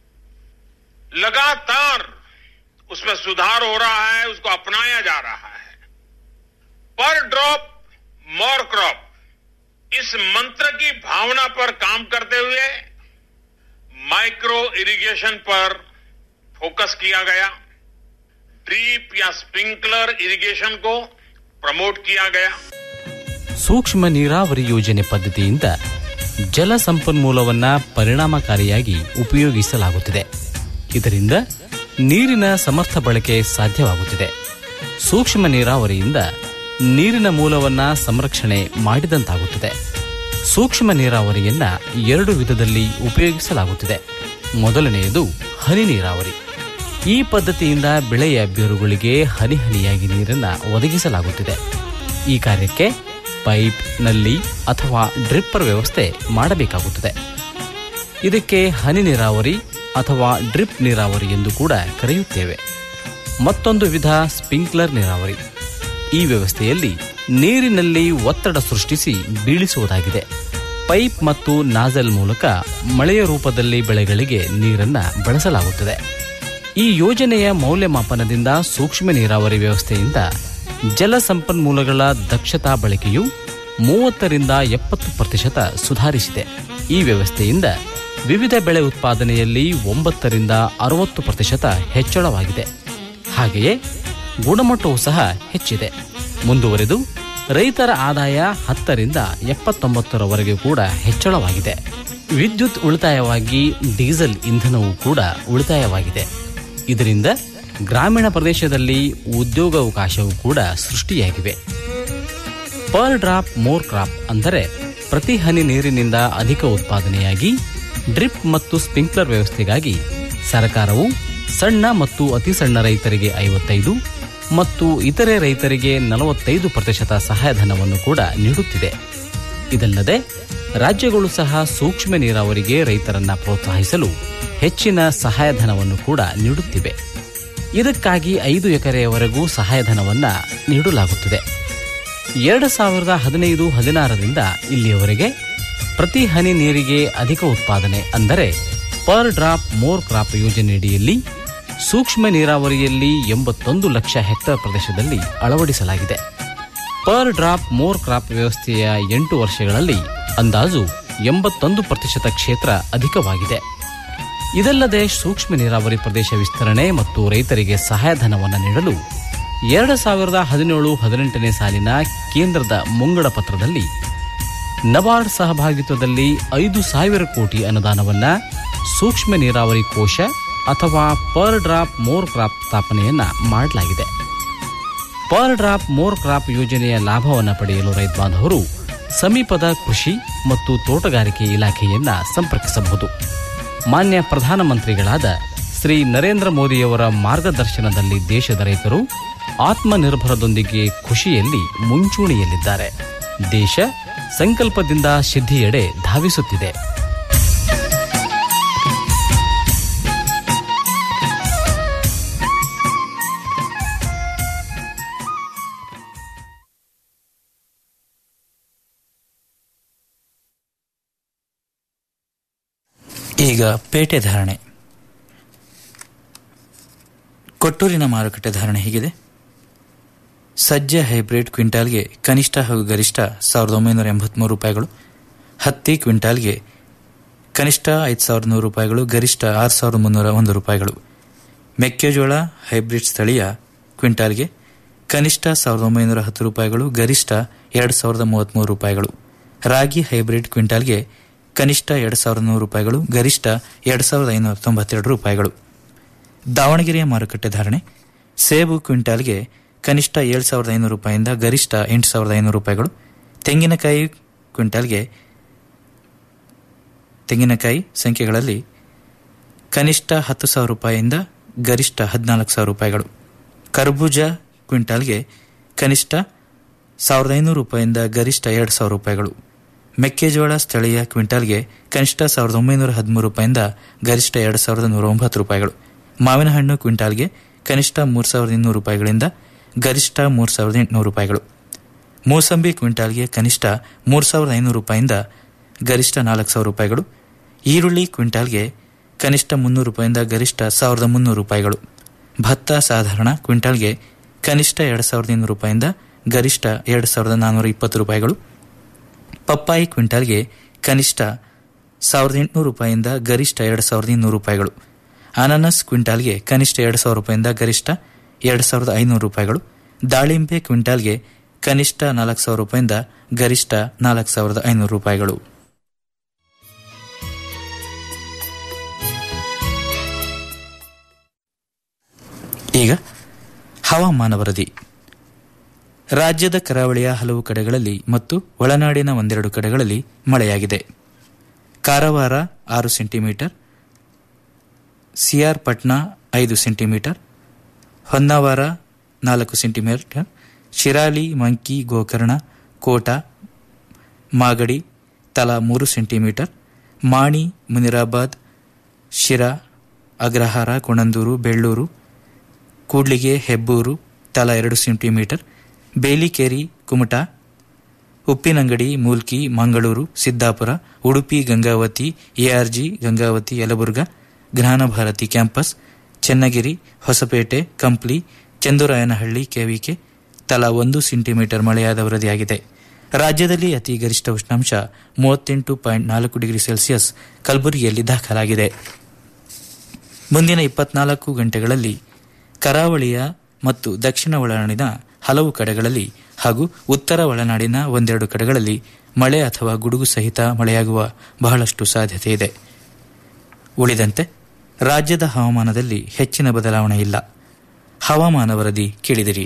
लगातार उसमें सुधार हो रहा है उसको अपनाया जा रहा है पर ड्रॉप मोर क्रॉप इस मंत्र की भावना पर काम करते हुए माइक्रो इरिगेशन पर फोकस किया गया ड्रीप या स्प्रिंकलर इरिगेशन को प्रमोट किया गया ಸೂಕ್ಷ್ಮ ನೀರಾವರಿ ಯೋಜನೆ ಪದ್ಧತಿಯಿಂದ ಜಲ ಸಂಪನ್ಮೂಲವನ್ನ ಪರಿಣಾಮಕಾರಿಯಾಗಿ ಉಪಯೋಗಿಸಲಾಗುತ್ತಿದೆ ಇದರಿಂದ ನೀರಿನ ಸಮರ್ಥ ಬಳಕೆ ಸಾಧ್ಯವಾಗುತ್ತಿದೆ ಸೂಕ್ಷ್ಮ ನೀರಾವರಿಯಿಂದ ನೀರಿನ ಮೂಲವನ್ನ ಸಂರಕ್ಷಣೆ ಮಾಡಿದಂತಾಗುತ್ತದೆ ಸೂಕ್ಷ್ಮ ನೀರಾವರಿಯನ್ನ ಎರಡು ವಿಧದಲ್ಲಿ ಉಪಯೋಗಿಸಲಾಗುತ್ತಿದೆ ಮೊದಲನೆಯದು ಹನಿ ನೀರಾವರಿ ಈ ಪದ್ಧತಿಯಿಂದ ಬೆಳೆಯ ಬೇರುಗಳಿಗೆ ಹನಿ ಹನಿಯಾಗಿ ನೀರನ್ನು ಒದಗಿಸಲಾಗುತ್ತಿದೆ ಈ ಕಾರ್ಯಕ್ಕೆ ಪೈಪ್ ನಲ್ಲಿ ಅಥವಾ ಡ್ರಿಪ್ಪರ್ ವ್ಯವಸ್ಥೆ ಮಾಡಬೇಕಾಗುತ್ತದೆ ಇದಕ್ಕೆ ಹನಿ ನೀರಾವರಿ ಅಥವಾ ಡ್ರಿಪ್ ನೀರಾವರಿ ಎಂದು ಕೂಡ ಕರೆಯುತ್ತೇವೆ ಮತ್ತೊಂದು ವಿಧ ಸ್ಪ್ರಿಂಕ್ಲರ್ ನೀರಾವರಿ ಈ ವ್ಯವಸ್ಥೆಯಲ್ಲಿ ನೀರಿನಲ್ಲಿ ಒತ್ತಡ ಸೃಷ್ಟಿಸಿ ಬೀಳಿಸುವುದಾಗಿದೆ ಪೈಪ್ ಮತ್ತು ನಾಜಲ್ ಮೂಲಕ ಮಳೆಯ ರೂಪದಲ್ಲಿ ಬೆಳೆಗಳಿಗೆ ನೀರನ್ನು ಬಳಸಲಾಗುತ್ತದೆ ಈ ಯೋಜನೆಯ ಮೌಲ್ಯಮಾಪನದಿಂದ ಸೂಕ್ಷ್ಮ ನೀರಾವರಿ ವ್ಯವಸ್ಥೆಯಿಂದ ಜಲ ಸಂಪನ್ಮೂಲಗಳ ದಕ್ಷತಾ ಬಳಕೆಯು ಮೂವತ್ತರಿಂದ ಎಪ್ಪತ್ತು ಪ್ರತಿಶತ ಸುಧಾರಿಸಿದೆ ಈ ವ್ಯವಸ್ಥೆಯಿಂದ ವಿವಿಧ ಬೆಳೆ ಉತ್ಪಾದನೆಯಲ್ಲಿ ಒಂಬತ್ತರಿಂದ ಅರವತ್ತು ಪ್ರತಿಶತ ಹೆಚ್ಚಳವಾಗಿದೆ ಹಾಗೆಯೇ ಗುಣಮಟ್ಟವೂ ಸಹ ಹೆಚ್ಚಿದೆ ಮುಂದುವರೆದು ರೈತರ ಆದಾಯ ಹತ್ತರಿಂದ ಎಪ್ಪತ್ತೊಂಬತ್ತರವರೆಗೆ ಕೂಡ ಹೆಚ್ಚಳವಾಗಿದೆ ವಿದ್ಯುತ್ ಉಳಿತಾಯವಾಗಿ ಡೀಸೆಲ್ ಇಂಧನವೂ ಕೂಡ ಉಳಿತಾಯವಾಗಿದೆ ಇದರಿಂದ ಗ್ರಾಮೀಣ ಪ್ರದೇಶದಲ್ಲಿ ಉದ್ಯೋಗಾವಕಾಶವೂ ಕೂಡ ಸೃಷ್ಟಿಯಾಗಿವೆ ಪರ್ ಡ್ರಾಪ್ ಮೋರ್ ಕ್ರಾಪ್ ಅಂದರೆ ಪ್ರತಿ ಹನಿ ನೀರಿನಿಂದ ಅಧಿಕ ಉತ್ಪಾದನೆಯಾಗಿ ಡ್ರಿಪ್ ಮತ್ತು ಸ್ಪ್ರಿಂಕ್ಲರ್ ವ್ಯವಸ್ಥೆಗಾಗಿ ಸರ್ಕಾರವು ಸಣ್ಣ ಮತ್ತು ಅತಿ ಸಣ್ಣ ರೈತರಿಗೆ ಐವತ್ತೈದು ಮತ್ತು ಇತರೆ ರೈತರಿಗೆ ನಲವತ್ತೈದು ಪ್ರತಿಶತ ಸಹಾಯಧನವನ್ನು ಕೂಡ ನೀಡುತ್ತಿದೆ ಇದಲ್ಲದೆ ರಾಜ್ಯಗಳು ಸಹ ಸೂಕ್ಷ್ಮ ನೀರಾವರಿಗೆ ರೈತರನ್ನ ಪ್ರೋತ್ಸಾಹಿಸಲು ಹೆಚ್ಚಿನ ಸಹಾಯಧನವನ್ನು ಕೂಡ ನೀಡುತ್ತಿವೆ ಇದಕ್ಕಾಗಿ ಐದು ಎಕರೆಯವರೆಗೂ ಸಹಾಯಧನವನ್ನ ನೀಡಲಾಗುತ್ತದೆ ಎರಡು ಸಾವಿರದ ಹದಿನೈದು ಹದಿನಾರರಿಂದ ಇಲ್ಲಿಯವರೆಗೆ ಪ್ರತಿ ಹನಿ ನೀರಿಗೆ ಅಧಿಕ ಉತ್ಪಾದನೆ ಅಂದರೆ ಪರ್ ಡ್ರಾಪ್ ಮೋರ್ ಕ್ರಾಪ್ ಯೋಜನೆಯಡಿಯಲ್ಲಿ ಸೂಕ್ಷ್ಮ ನೀರಾವರಿಯಲ್ಲಿ ಎಂಬತ್ತೊಂದು ಲಕ್ಷ ಹೆಕ್ಟೇರ್ ಪ್ರದೇಶದಲ್ಲಿ ಅಳವಡಿಸಲಾಗಿದೆ ಪರ್ ಡ್ರಾಪ್ ಮೋರ್ ಕ್ರಾಪ್ ವ್ಯವಸ್ಥೆಯ ಎಂಟು ವರ್ಷಗಳಲ್ಲಿ ಅಂದಾಜು ಎಂಬತ್ತೊಂದು ಪ್ರತಿಶತ ಕ್ಷೇತ್ರ ಅಧಿಕವಾಗಿದೆ ಇದಲ್ಲದೆ ಸೂಕ್ಷ್ಮ ನೀರಾವರಿ ಪ್ರದೇಶ ವಿಸ್ತರಣೆ ಮತ್ತು ರೈತರಿಗೆ ಸಹಾಯಧನವನ್ನು ನೀಡಲು ಎರಡು ಸಾವಿರದ ಹದಿನೇಳು ಹದಿನೆಂಟನೇ ಸಾಲಿನ ಕೇಂದ್ರದ ಮುಂಗಡ ಪತ್ರದಲ್ಲಿ ನಬಾರ್ಡ್ ಸಹಭಾಗಿತ್ವದಲ್ಲಿ ಐದು ಸಾವಿರ ಕೋಟಿ ಅನುದಾನವನ್ನ ಸೂಕ್ಷ್ಮ ನೀರಾವರಿ ಕೋಶ ಅಥವಾ ಪರ್ ಡ್ರಾಪ್ ಮೋರ್ ಕ್ರಾಪ್ ಸ್ಥಾಪನೆಯನ್ನ ಮಾಡಲಾಗಿದೆ ಪರ್ ಡ್ರಾಪ್ ಮೋರ್ ಕ್ರಾಪ್ ಯೋಜನೆಯ ಲಾಭವನ್ನು ಪಡೆಯಲು ರೈತ ಬಾಂಧವರು ಸಮೀಪದ ಕೃಷಿ ಮತ್ತು ತೋಟಗಾರಿಕೆ ಇಲಾಖೆಯನ್ನ ಸಂಪರ್ಕಿಸಬಹುದು ಮಾನ್ಯ ಪ್ರಧಾನಮಂತ್ರಿಗಳಾದ ಶ್ರೀ ನರೇಂದ್ರ ಮೋದಿಯವರ ಮಾರ್ಗದರ್ಶನದಲ್ಲಿ ದೇಶದ ರೈತರು ಆತ್ಮನಿರ್ಭರದೊಂದಿಗೆ ಖುಷಿಯಲ್ಲಿ ಮುಂಚೂಣಿಯಲ್ಲಿದ್ದಾರೆ ದೇಶ ಸಂಕಲ್ಪದಿಂದ ಸಿದ್ಧಿಯೆಡೆ ಧಾವಿಸುತ್ತಿದೆ ಈಗ ಪೇಟೆ ಧಾರಣೆ ಕೊಟ್ಟೂರಿನ ಮಾರುಕಟ್ಟೆ ಧಾರಣೆ ಹೀಗಿದೆ ಸಜ್ಜೆ ಹೈಬ್ರಿಡ್ ಕ್ವಿಂಟಾಲ್ಗೆ ಕನಿಷ್ಠ ಹಾಗೂ ಗರಿಷ್ಠ ಸಾವಿರದ ಒಂಬೈನೂರ ಎಂಬತ್ಮೂರು ರೂಪಾಯಿಗಳು ಹತ್ತಿ ಕ್ವಿಂಟಾಲ್ಗೆ ಕನಿಷ್ಠ ಐದು ಸಾವಿರದ ನೂರು ರೂಪಾಯಿಗಳು ಗರಿಷ್ಠ ಆರು ಸಾವಿರದ ಮುನ್ನೂರ ಒಂದು ರೂಪಾಯಿಗಳು ಮೆಕ್ಕೆಜೋಳ ಹೈಬ್ರಿಡ್ ಸ್ಥಳೀಯ ಕ್ವಿಂಟಾಲ್ಗೆ ಕನಿಷ್ಠ ಸಾವಿರದ ಒಂಬೈನೂರ ಹತ್ತು ರೂಪಾಯಿಗಳು ಗರಿಷ್ಠ ಎರಡು ಸಾವಿರದ ಮೂವತ್ತ್ಮೂರು ರೂಪಾಯಿಗಳು ರಾಗಿ ಹೈಬ್ರಿಡ್ ಕ್ವಿಂಟಾಲ್ಗೆ ಕನಿಷ್ಠ ಎರಡು ಸಾವಿರದ ನೂರು ರೂಪಾಯಿಗಳು ಗರಿಷ್ಠ ಎರಡು ಸಾವಿರದ ಐನೂರ ತೊಂಬತ್ತೆರಡು ರೂಪಾಯಿಗಳು ದಾವಣಗೆರೆಯ ಮಾರುಕಟ್ಟೆ ಧಾರಣೆ ಸೇಬು ಕ್ವಿಂಟಾಲ್ಗೆ ಕನಿಷ್ಠ ಏಳು ಸಾವಿರದ ಐನೂರು ರೂಪಾಯಿಯಿಂದ ಗರಿಷ್ಠ ಎಂಟು ಸಾವಿರದ ಐನೂರು ರೂಪಾಯಿಗಳು ತೆಂಗಿನಕಾಯಿ ಕ್ವಿಂಟಾಲ್ಗೆ ತೆಂಗಿನಕಾಯಿ ಸಂಖ್ಯೆಗಳಲ್ಲಿ ಕನಿಷ್ಠ ಹತ್ತು ಸಾವಿರ ರೂಪಾಯಿಯಿಂದ ಗರಿಷ್ಠ ಹದಿನಾಲ್ಕು ಸಾವಿರ ರೂಪಾಯಿಗಳು ಕರ್ಬೂಜ ಕ್ವಿಂಟಾಲ್ಗೆ ಕನಿಷ್ಠ ಸಾವಿರದ ಐನೂರು ರೂಪಾಯಿಯಿಂದ ಗರಿಷ್ಠ ಎರಡು ಸಾವಿರ ರೂಪಾಯಿಗಳು ಮೆಕ್ಕೆಜೋಳ ಸ್ಥಳೀಯ ಕ್ವಿಂಟಾಲ್ಗೆ ಕನಿಷ್ಠ ಸಾವಿರದ ಒಂಬೈನೂರ ಹದಿಮೂರು ರೂಪಾಯಿಂದ ಗರಿಷ್ಠ ಎರಡು ಸಾವಿರದ ನೂರ ಒಂಬತ್ತು ರೂಪಾಯಿಗಳು ಮಾವಿನ ಹಣ್ಣು ಕ್ವಿಂಟಾಲ್ಗೆ ಕನಿಷ್ಠ ಮೂರು ಸಾವಿರದ ಇನ್ನೂರು ರೂಪಾಯಿಗಳಿಂದ ಗರಿಷ್ಠ ಮೂರು ಸಾವಿರದ ಎಂಟುನೂರು ರೂಪಾಯಿಗಳು ಮೂಸಂಬಿ ಕ್ವಿಂಟಾಲ್ಗೆ ಕನಿಷ್ಠ ಮೂರು ಸಾವಿರದ ಐನೂರು ರೂಪಾಯಿಂದ ಗರಿಷ್ಠ ನಾಲ್ಕು ಸಾವಿರ ರೂಪಾಯಿಗಳು ಈರುಳ್ಳಿ ಕ್ವಿಂಟಾಲ್ಗೆ ಕನಿಷ್ಠ ಮುನ್ನೂರು ರೂಪಾಯಿಂದ ಗರಿಷ್ಠ ಸಾವಿರದ ಮುನ್ನೂರು ರೂಪಾಯಿಗಳು ಭತ್ತ ಸಾಧಾರಣ ಕ್ವಿಂಟಾಲ್ಗೆ ಕನಿಷ್ಠ ಎರಡು ಸಾವಿರದ ಇನ್ನೂರು ರೂಪಾಯಿಂದ ಗರಿಷ್ಠ ಎರಡು ಸಾವಿರದ ನಾನ್ನೂರ ಇಪ್ಪತ್ತು ರೂಪಾಯಿಗಳು ಪಪ್ಪಾಯಿ ಕ್ವಿಂಟಾಲ್ಗೆ ಕನಿಷ್ಠ ಸಾವಿರದ ಎಂಟುನೂರು ರೂಪಾಯಿಂದ ಗರಿಷ್ಠ ಎರಡು ಸಾವಿರದ ಇನ್ನೂರು ರೂಪಾಯಿಗಳು ಅನಾನಸ್ ಕ್ವಿಂಟಾಲ್ಗೆ ಕನಿಷ್ಠ ಎರಡು ಸಾವಿರ ರೂಪಾಯಿಂದ ಗರಿಷ್ಠ ಎರಡು ಸಾವಿರದ ಐನೂರು ರೂಪಾಯಿಗಳು ದಾಳಿಂಬೆ ಕ್ವಿಂಟಾಲ್ಗೆ ಕನಿಷ್ಠ ನಾಲ್ಕು ಸಾವಿರ ರೂಪಾಯಿಂದ ಗರಿಷ್ಠ ನಾಲ್ಕು ಸಾವಿರದ ಐನೂರು ರೂಪಾಯಿಗಳು ಈಗ ಹವಾಮಾನ ವರದಿ ರಾಜ್ಯದ ಕರಾವಳಿಯ ಹಲವು ಕಡೆಗಳಲ್ಲಿ ಮತ್ತು ಒಳನಾಡಿನ ಒಂದೆರಡು ಕಡೆಗಳಲ್ಲಿ ಮಳೆಯಾಗಿದೆ ಕಾರವಾರ ಆರು ಸೆಂಟಿಮೀಟರ್ ಸಿಆರ್ ಪಟ್ನಾ ಐದು ಸೆಂಟಿಮೀಟರ್ ಹೊನ್ನಾವರ ನಾಲ್ಕು ಸೆಂಟಿಮೀಟರ್ ಶಿರಾಲಿ ಮಂಕಿ ಗೋಕರ್ಣ ಕೋಟ ಮಾಗಡಿ ತಲಾ ಮೂರು ಸೆಂಟಿಮೀಟರ್ ಮಾಣಿ ಮುನಿರಾಬಾದ್ ಶಿರಾ ಅಗ್ರಹಾರ ಕೊಣಂದೂರು ಬೆಳ್ಳೂರು ಕೂಡ್ಲಿಗೆ ಹೆಬ್ಬೂರು ತಲಾ ಎರಡು centimetre Belikeri Kumta Uppinangadi Mulki Mangaluru Siddapur Udupi Gangavathi ARG Gangavathi Yelburga Jnanabharathi campus Channagiri Hosapete Kampli Chandurayanahalli KVK ತಲಾ ಒಂದು ಸೆಂಟಿಮೀಟರ್ ಮಳೆಯಾದ ವರದಿಯಾಗಿದೆ ರಾಜ್ಯದಲ್ಲಿ ಅತಿ ಗರಿಷ್ಠ ಉಷ್ಣಾಂಶ ಮೂವತ್ತೆಂಟು ಪಾಯಿಂಟ್ ನಾಲ್ಕು ಡಿಗ್ರಿ ಸೆಲ್ಸಿಯಸ್ ಕಲಬುರಗಿಯಲ್ಲಿ ದಾಖಲಾಗಿದೆ ಮುಂದಿನ ಇಪ್ಪತ್ನಾಲ್ಕು ಗಂಟೆಗಳಲ್ಲಿ ಕರಾವಳಿಯ ಮತ್ತು ದಕ್ಷಿಣ ಒಳನಾಡಿನ ಹಲವು ಕಡೆಗಳಲ್ಲಿ ಹಾಗೂ ಉತ್ತರ ಒಳನಾಡಿನ ಒಂದೆರಡು ಕಡೆಗಳಲ್ಲಿ ಮಳೆ ಅಥವಾ ಗುಡುಗು ಸಹಿತ ಮಳೆಯಾಗುವ ಬಹಳಷ್ಟು ಸಾಧ್ಯತೆ ಇದೆ ಉಳಿದಂತೆ ರಾಜ್ಯದ ಹವಾಮಾನದಲ್ಲಿ ಹೆಚ್ಚಿನ ಬದಲಾವಣೆ ಇಲ್ಲ ಹವಾಮಾನ ವರದಿ ಕೇಳಿದಿರಿ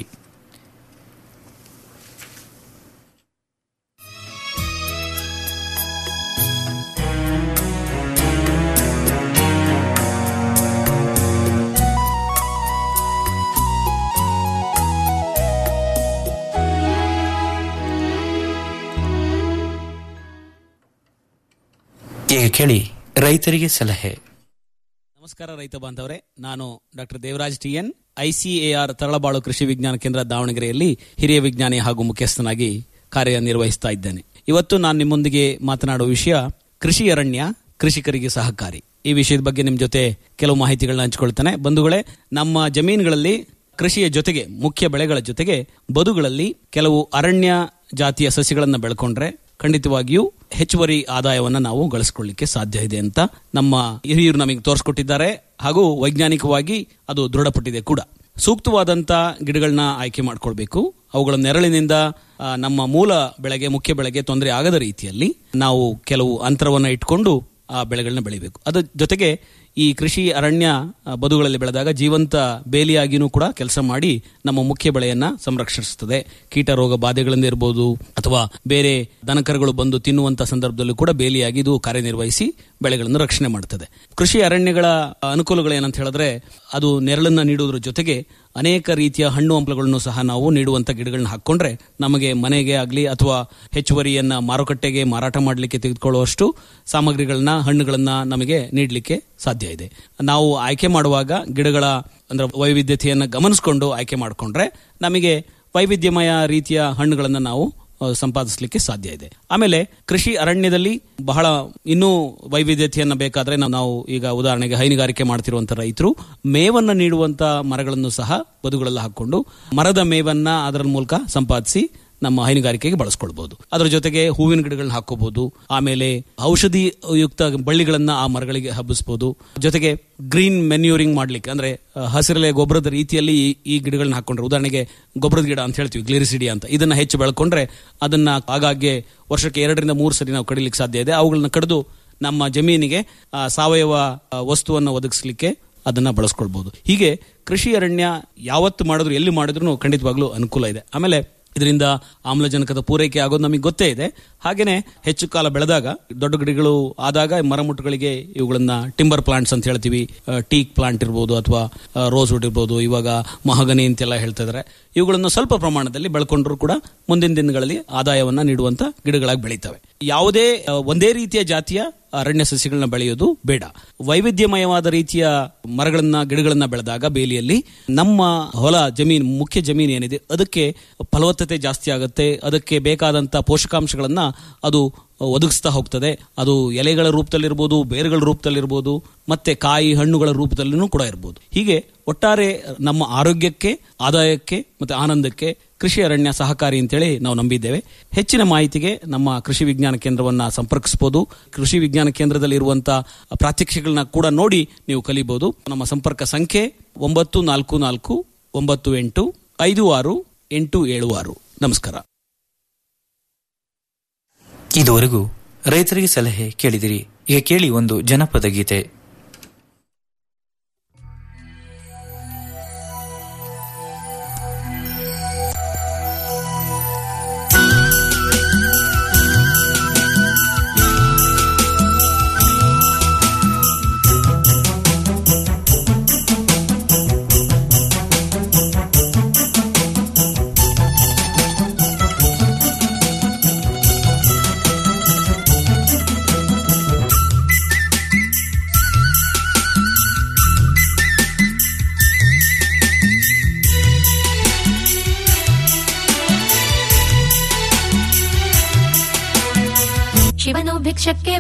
ಈಗ ಕೇಳಿ ರೈತರಿಗೆ ಸಲಹೆ ನಮಸ್ಕಾರ ರೈತ ಬಾಂಧವರೇ ನಾನು doctor Devaraj T N ICAR Taralabalu Krishi Vijnana ಕೇಂದ್ರ ದಾವಣಗೆರೆಯಲ್ಲಿ ಹಿರಿಯ ವಿಜ್ಞಾನಿ ಹಾಗೂ ಮುಖ್ಯಸ್ಥನಾಗಿ ಕಾರ್ಯನಿರ್ವಹಿಸ್ತಾ ಇದ್ದೇನೆ ಇವತ್ತು ನಾನು ನಿಮ್ಮೊಂದಿಗೆ ಮಾತನಾಡುವ ವಿಷಯ ಕೃಷಿ ಅರಣ್ಯ ಕೃಷಿಕರಿಗೆ ಸಹಕಾರಿ ಈ ವಿಷಯದ ಬಗ್ಗೆ ನಿಮ್ಮ ಜೊತೆ ಕೆಲವು ಮಾಹಿತಿಗಳನ್ನ ಹಂಚಿಕೊಳ್ತೇನೆ ಬಂಧುಗಳೇ ನಮ್ಮ ಜಮೀನುಗಳಲ್ಲಿ ಕೃಷಿಯ ಜೊತೆಗೆ ಮುಖ್ಯ ಬೆಳೆಗಳ ಜೊತೆಗೆ ಬದುಗಳಲ್ಲಿ ಕೆಲವು ಅರಣ್ಯ ಜಾತಿಯ ಸಸ್ಯಗಳನ್ನು ಬೆಳ್ಕೊಂಡ್ರೆ ಖಂಡಿತವಾಗಿಯೂ ಹೆಚ್ಚುವರಿ ಆದಾಯವನ್ನು ನಾವು ಗಳಿಸಿಕೊಳ್ಳಿಕ್ಕೆ ಸಾಧ್ಯ ಇದೆ ಅಂತ ನಮ್ಮ ಹಿರಿಯರು ನಮಗೆ ತೋರಿಸ್ಕೊಟ್ಟಿದ್ದಾರೆ ಹಾಗೂ ವೈಜ್ಞಾನಿಕವಾಗಿ ಅದು ದೃಢಪಟ್ಟಿದೆ ಕೂಡ ಸೂಕ್ತವಾದಂತ ಗಿಡಗಳನ್ನ ಆಯ್ಕೆ ಮಾಡ್ಕೊಳ್ಬೇಕು ಅವುಗಳ ನೆರಳಿನಿಂದ ಆ, ನಮ್ಮ ಮೂಲ ಬೆಳೆಗೆ ಮುಖ್ಯ ಬೆಳೆಗೆ ತೊಂದರೆ ಆಗದ ರೀತಿಯಲ್ಲಿ ನಾವು ಕೆಲವು ಅಂತರವನ್ನು ಇಟ್ಕೊಂಡು ಆ ಬೆಳೆಗಳನ್ನ ಬೆಳಿಬೇಕು ಅದರ ಜೊತೆಗೆ ಈ ಕೃಷಿ ಅರಣ್ಯ ಆ, ಬದುಗಳಲ್ಲಿ ಬೆಳೆದಾಗ ಜೀವಂತ ಬೇಲಿಯಾಗಿನೂ ಕೂಡ ಕೆಲಸ ಮಾಡಿ ನಮ್ಮ ಮುಖ್ಯ ಬೆಳೆಯನ್ನ ಸಂರಕ್ಷಿಸುತ್ತದೆ ಕೀಟ ರೋಗ ಬಾಧೆಗಳಿಂದ ಇರಬಹುದು ಅಥವಾ ಬೇರೆ ದನಕರುಗಳು ಬಂದು ತಿನ್ನುವಂತ ಸಂದರ್ಭದಲ್ಲೂ ಕೂಡ ಬೇಲಿಯಾಗಿ ಇದು ಕಾರ್ಯನಿರ್ವಹಿಸಿ ಬೆಳೆಗಳನ್ನು ರಕ್ಷಣೆ ಮಾಡುತ್ತದೆ ಕೃಷಿ ಅರಣ್ಯಗಳ ಅನುಕೂಲಗಳು ಏನಂತ ಹೇಳಿದ್ರೆ ಅದು ನೆರಳನ್ನ ನೀಡುವುದರ ಜೊತೆಗೆ ಅನೇಕ ರೀತಿಯ ಹಣ್ಣು ಹಂಪಲುಗಳನ್ನು ಸಹ ನಾವು ನೀಡುವಂತ ಗಿಡಗಳನ್ನ ಹಾಕೊಂಡ್ರೆ ನಮಗೆ ಮನೆಗೆ ಆಗಲಿ ಅಥವಾ ಹೆಚ್ಚುವರಿಯನ್ನ ಮಾರುಕಟ್ಟೆಗೆ ಮಾರಾಟ ಮಾಡಲಿಕ್ಕೆ ತೆಗೆದುಕೊಳ್ಳುವಷ್ಟು ಸಾಮಗ್ರಿಗಳನ್ನ ಹಣ್ಣುಗಳನ್ನ ನಮಗೆ ನೀಡಲಿಕ್ಕೆ ಸಾಧ್ಯ ಇದೆ ನಾವು ಆಯ್ಕೆ ಮಾಡುವಾಗ ಗಿಡಗಳ ಅಂದ್ರೆ ವೈವಿಧ್ಯತೆಯನ್ನು ಗಮನಿಸಿಕೊಂಡು ಆಯ್ಕೆ ಮಾಡಿಕೊಂಡ್ರೆ ನಮಗೆ ವೈವಿಧ್ಯಮಯ ರೀತಿಯ ಹಣ್ಣುಗಳನ್ನು ನಾವು ಆ, ಸಂಪಾದಿಸಲಿಕ್ಕೆ ಸಾಧ್ಯ ಇದೆ ಆಮೇಲೆ ಕೃಷಿ ಅರಣ್ಯದಲ್ಲಿ ಬಹಳ ಇನ್ನೂ ವೈವಿಧ್ಯತೆಯನ್ನ ಬೇಕಾದ್ರೆ ನಾವು- ನಾವು ಈಗ ಉದಾಹರಣೆಗೆ ಹೈನುಗಾರಿಕೆ ಮಾಡ್ತಿರುವಂತ ರೈತರು ಮೇವನ್ನ ನೀಡುವಂತ ಮರಗಳನ್ನು ಸಹ ಬದುಗಳಲ್ಲಿ ಹಾಕೊಂಡು ಮರದ ಮೇವನ್ನ ಅದರ ಮೂಲಕ ಸಂಪಾದಿಸಿ ನಮ್ಮ ಹೈನುಗಾರಿಕೆಗೆ ಬಳಸ್ಕೊಳ್ಬಹುದು ಅದರ ಜೊತೆಗೆ ಹೂವಿನ ಗಿಡಗಳನ್ನ ಹಾಕೋಬಹುದು ಆಮೇಲೆ ಔಷಧಿ ಯುಕ್ತ ಬಳ್ಳಿಗಳನ್ನ ಆ ಮರಗಳಿಗೆ ಹಬ್ಬಿಸಬಹುದು ಜೊತೆಗೆ ಗ್ರೀನ್ ಮೆನ್ಯೂರಿಂಗ್ ಮಾಡ್ಲಿಕ್ಕೆ ಅಂದ್ರೆ ಆ, ಹಸಿರೆಲೆ ಗೊಬ್ಬರದ ರೀತಿಯಲ್ಲಿ ಈ- ಈ ಗಿಡಗಳನ್ನ ಹಾಕೊಂಡ್ರೆ ಉದಾಹರಣೆಗೆ ಗೊಬ್ಬರದ ಗಿಡ ಅಂತ ಹೇಳ್ತೀವಿ ಗ್ಲಿರಿಸಿಡಿ ಅಂತ ಇದನ್ನ ಹೆಚ್ಚು ಬೆಳ್ಕೊಂಡ್ರೆ ಅದನ್ನ ಆಗಾಗ್ಗೆ ವರ್ಷಕ್ಕೆ ಎರಡರಿಂದ ಮೂರು ಸರಿ ನಾವು ಕಡಿಲಿಕ್ಕೆ ಸಾಧ್ಯ ಇದೆ ಅವುಗಳನ್ನ ಕಡಿದು ನಮ್ಮ ಜಮೀನಿಗೆ ಆ, ಸಾವಯವ ಆ, ವಸ್ತುವನ್ನು ಒದಗಿಸಲಿಕ್ಕೆ ಅದನ್ನ ಬಳಸ್ಕೊಳ್ಬಹುದು ಹೀಗೆ ಕೃಷಿ ಅರಣ್ಯ ಯಾವತ್ತು ಮಾಡಿದ್ರು ಎಲ್ಲಿ ಮಾಡಿದ್ರು ಖಂಡಿತವಾಗ್ಲೂ ಅನುಕೂಲ ಇದೆ ಆಮೇಲೆ ಇದರಿಂದ ಆಮ್ಲಜನಕದ ಪೂರೈಕೆ ಆಗೋದು ನಮಗೆ ಗೊತ್ತೇ ಇದೆ ಹಾಗೇನೆ ಹೆಚ್ಚು ಕಾಲ ಬೆಳೆದಾಗ ದೊಡ್ಡ ಗಿಡಗಳು ಆದಾಗ ಮರಮುಟ್ಟುಗಳಿಗೆ ಇವುಗಳನ್ನ ಟಿಂಬರ್ ಪ್ಲಾಂಟ್ಸ್ ಅಂತ ಹೇಳ್ತೀವಿ ಆ, ಟೀಕ್ ಪ್ಲಾಂಟ್ ಇರ್ಬೋದು ಅಥವಾ ರೋಸ್ ವುಡ್ ಇರ್ಬೋದು ಇವಾಗ ಮಹಗನಿ ಅಂತೆಲ್ಲ ಹೇಳ್ತಾ ಇದಾರೆ ಇವುಗಳನ್ನು ಸ್ವಲ್ಪ ಪ್ರಮಾಣದಲ್ಲಿ ಬೆಳ್ಕೊಂಡ್ರು ಕೂಡ ಮುಂದಿನ ದಿನಗಳಲ್ಲಿ ಆದಾಯವನ್ನ ನೀಡುವಂತ ಗಿಡಗಳಾಗಿ ಬೆಳೀತವೆ ಯಾವುದೇ ಆ, ಒಂದೇ ರೀತಿಯ ಜಾತಿಯ ಅರಣ್ಯ ಸಸ್ಯಗಳನ್ನ ಬೆಳೆಯೋದು ಬೇಡ ವೈವಿಧ್ಯಮಯವಾದ ರೀತಿಯ ಮರಗಳನ್ನ ಗಿಡಗಳನ್ನ ಬೆಳೆದಾಗ ಬೇಲಿಯಲ್ಲಿ ನಮ್ಮ ಹೊಲ ಜಮೀನು ಮುಖ್ಯ ಜಮೀನು ಏನಿದೆ ಅದಕ್ಕೆ ಫಲವತ್ತತೆ ಜಾಸ್ತಿ ಆಗುತ್ತೆ ಅದಕ್ಕೆ ಬೇಕಾದಂತ ಪೋಷಕಾಂಶಗಳನ್ನ ಅದು ಒದಗಿಸ್ತಾ ಹೋಗ್ತದೆ ಅದು ಎಲೆಗಳ ರೂಪದಲ್ಲಿರ್ಬೋದು ಬೇರುಗಳ ರೂಪದಲ್ಲಿರ್ಬೋದು ಮತ್ತೆ ಕಾಯಿ ಹಣ್ಣುಗಳ ರೂಪದಲ್ಲಿನೂ ಕೂಡ ಇರ್ಬೋದು ಹೀಗೆ ಒಟ್ಟಾರೆ ನಮ್ಮ ಆರೋಗ್ಯಕ್ಕೆ ಆದಾಯಕ್ಕೆ ಮತ್ತೆ ಆನಂದಕ್ಕೆ ಕೃಷಿ ಅರಣ್ಯ ಸಹಕಾರಿ ಅಂತೇಳಿ ನಾವು ನಂಬಿದ್ದೇವೆ ಹೆಚ್ಚಿನ ಮಾಹಿತಿಗೆ ನಮ್ಮ ಕೃಷಿ ವಿಜ್ಞಾನ ಕೇಂದ್ರವನ್ನ ಸಂಪರ್ಕಿಸಬಹುದು ಕೃಷಿ ವಿಜ್ಞಾನ ಕೇಂದ್ರದಲ್ಲಿ ಇರುವಂತಹ ಪ್ರಾತ್ಯಕ್ಷಿಗಳನ್ನ ಕೂಡ ನೋಡಿ ನೀವು ಕಲಿಬಹುದು ನಮ್ಮ ಸಂಪರ್ಕ ಸಂಖ್ಯೆ ಒಂಬತ್ತು ನಾಲ್ಕು ನಾಲ್ಕು ಒಂಬತ್ತು ಎಂಟು ಐದು ಆರು ಎಂಟು ಏಳು ಆರು ನಮಸ್ಕಾರ ಇದುವರೆಗೂ ರೈತರಿಗೆ ಸಲಹೆ ಕೇಳಿದಿರಿ ಈಗ ಕೇಳಿ ಒಂದು ಜನಪದ ಗೀತೆ ಲಕ್ಷ್ಯಕ್ಕೆ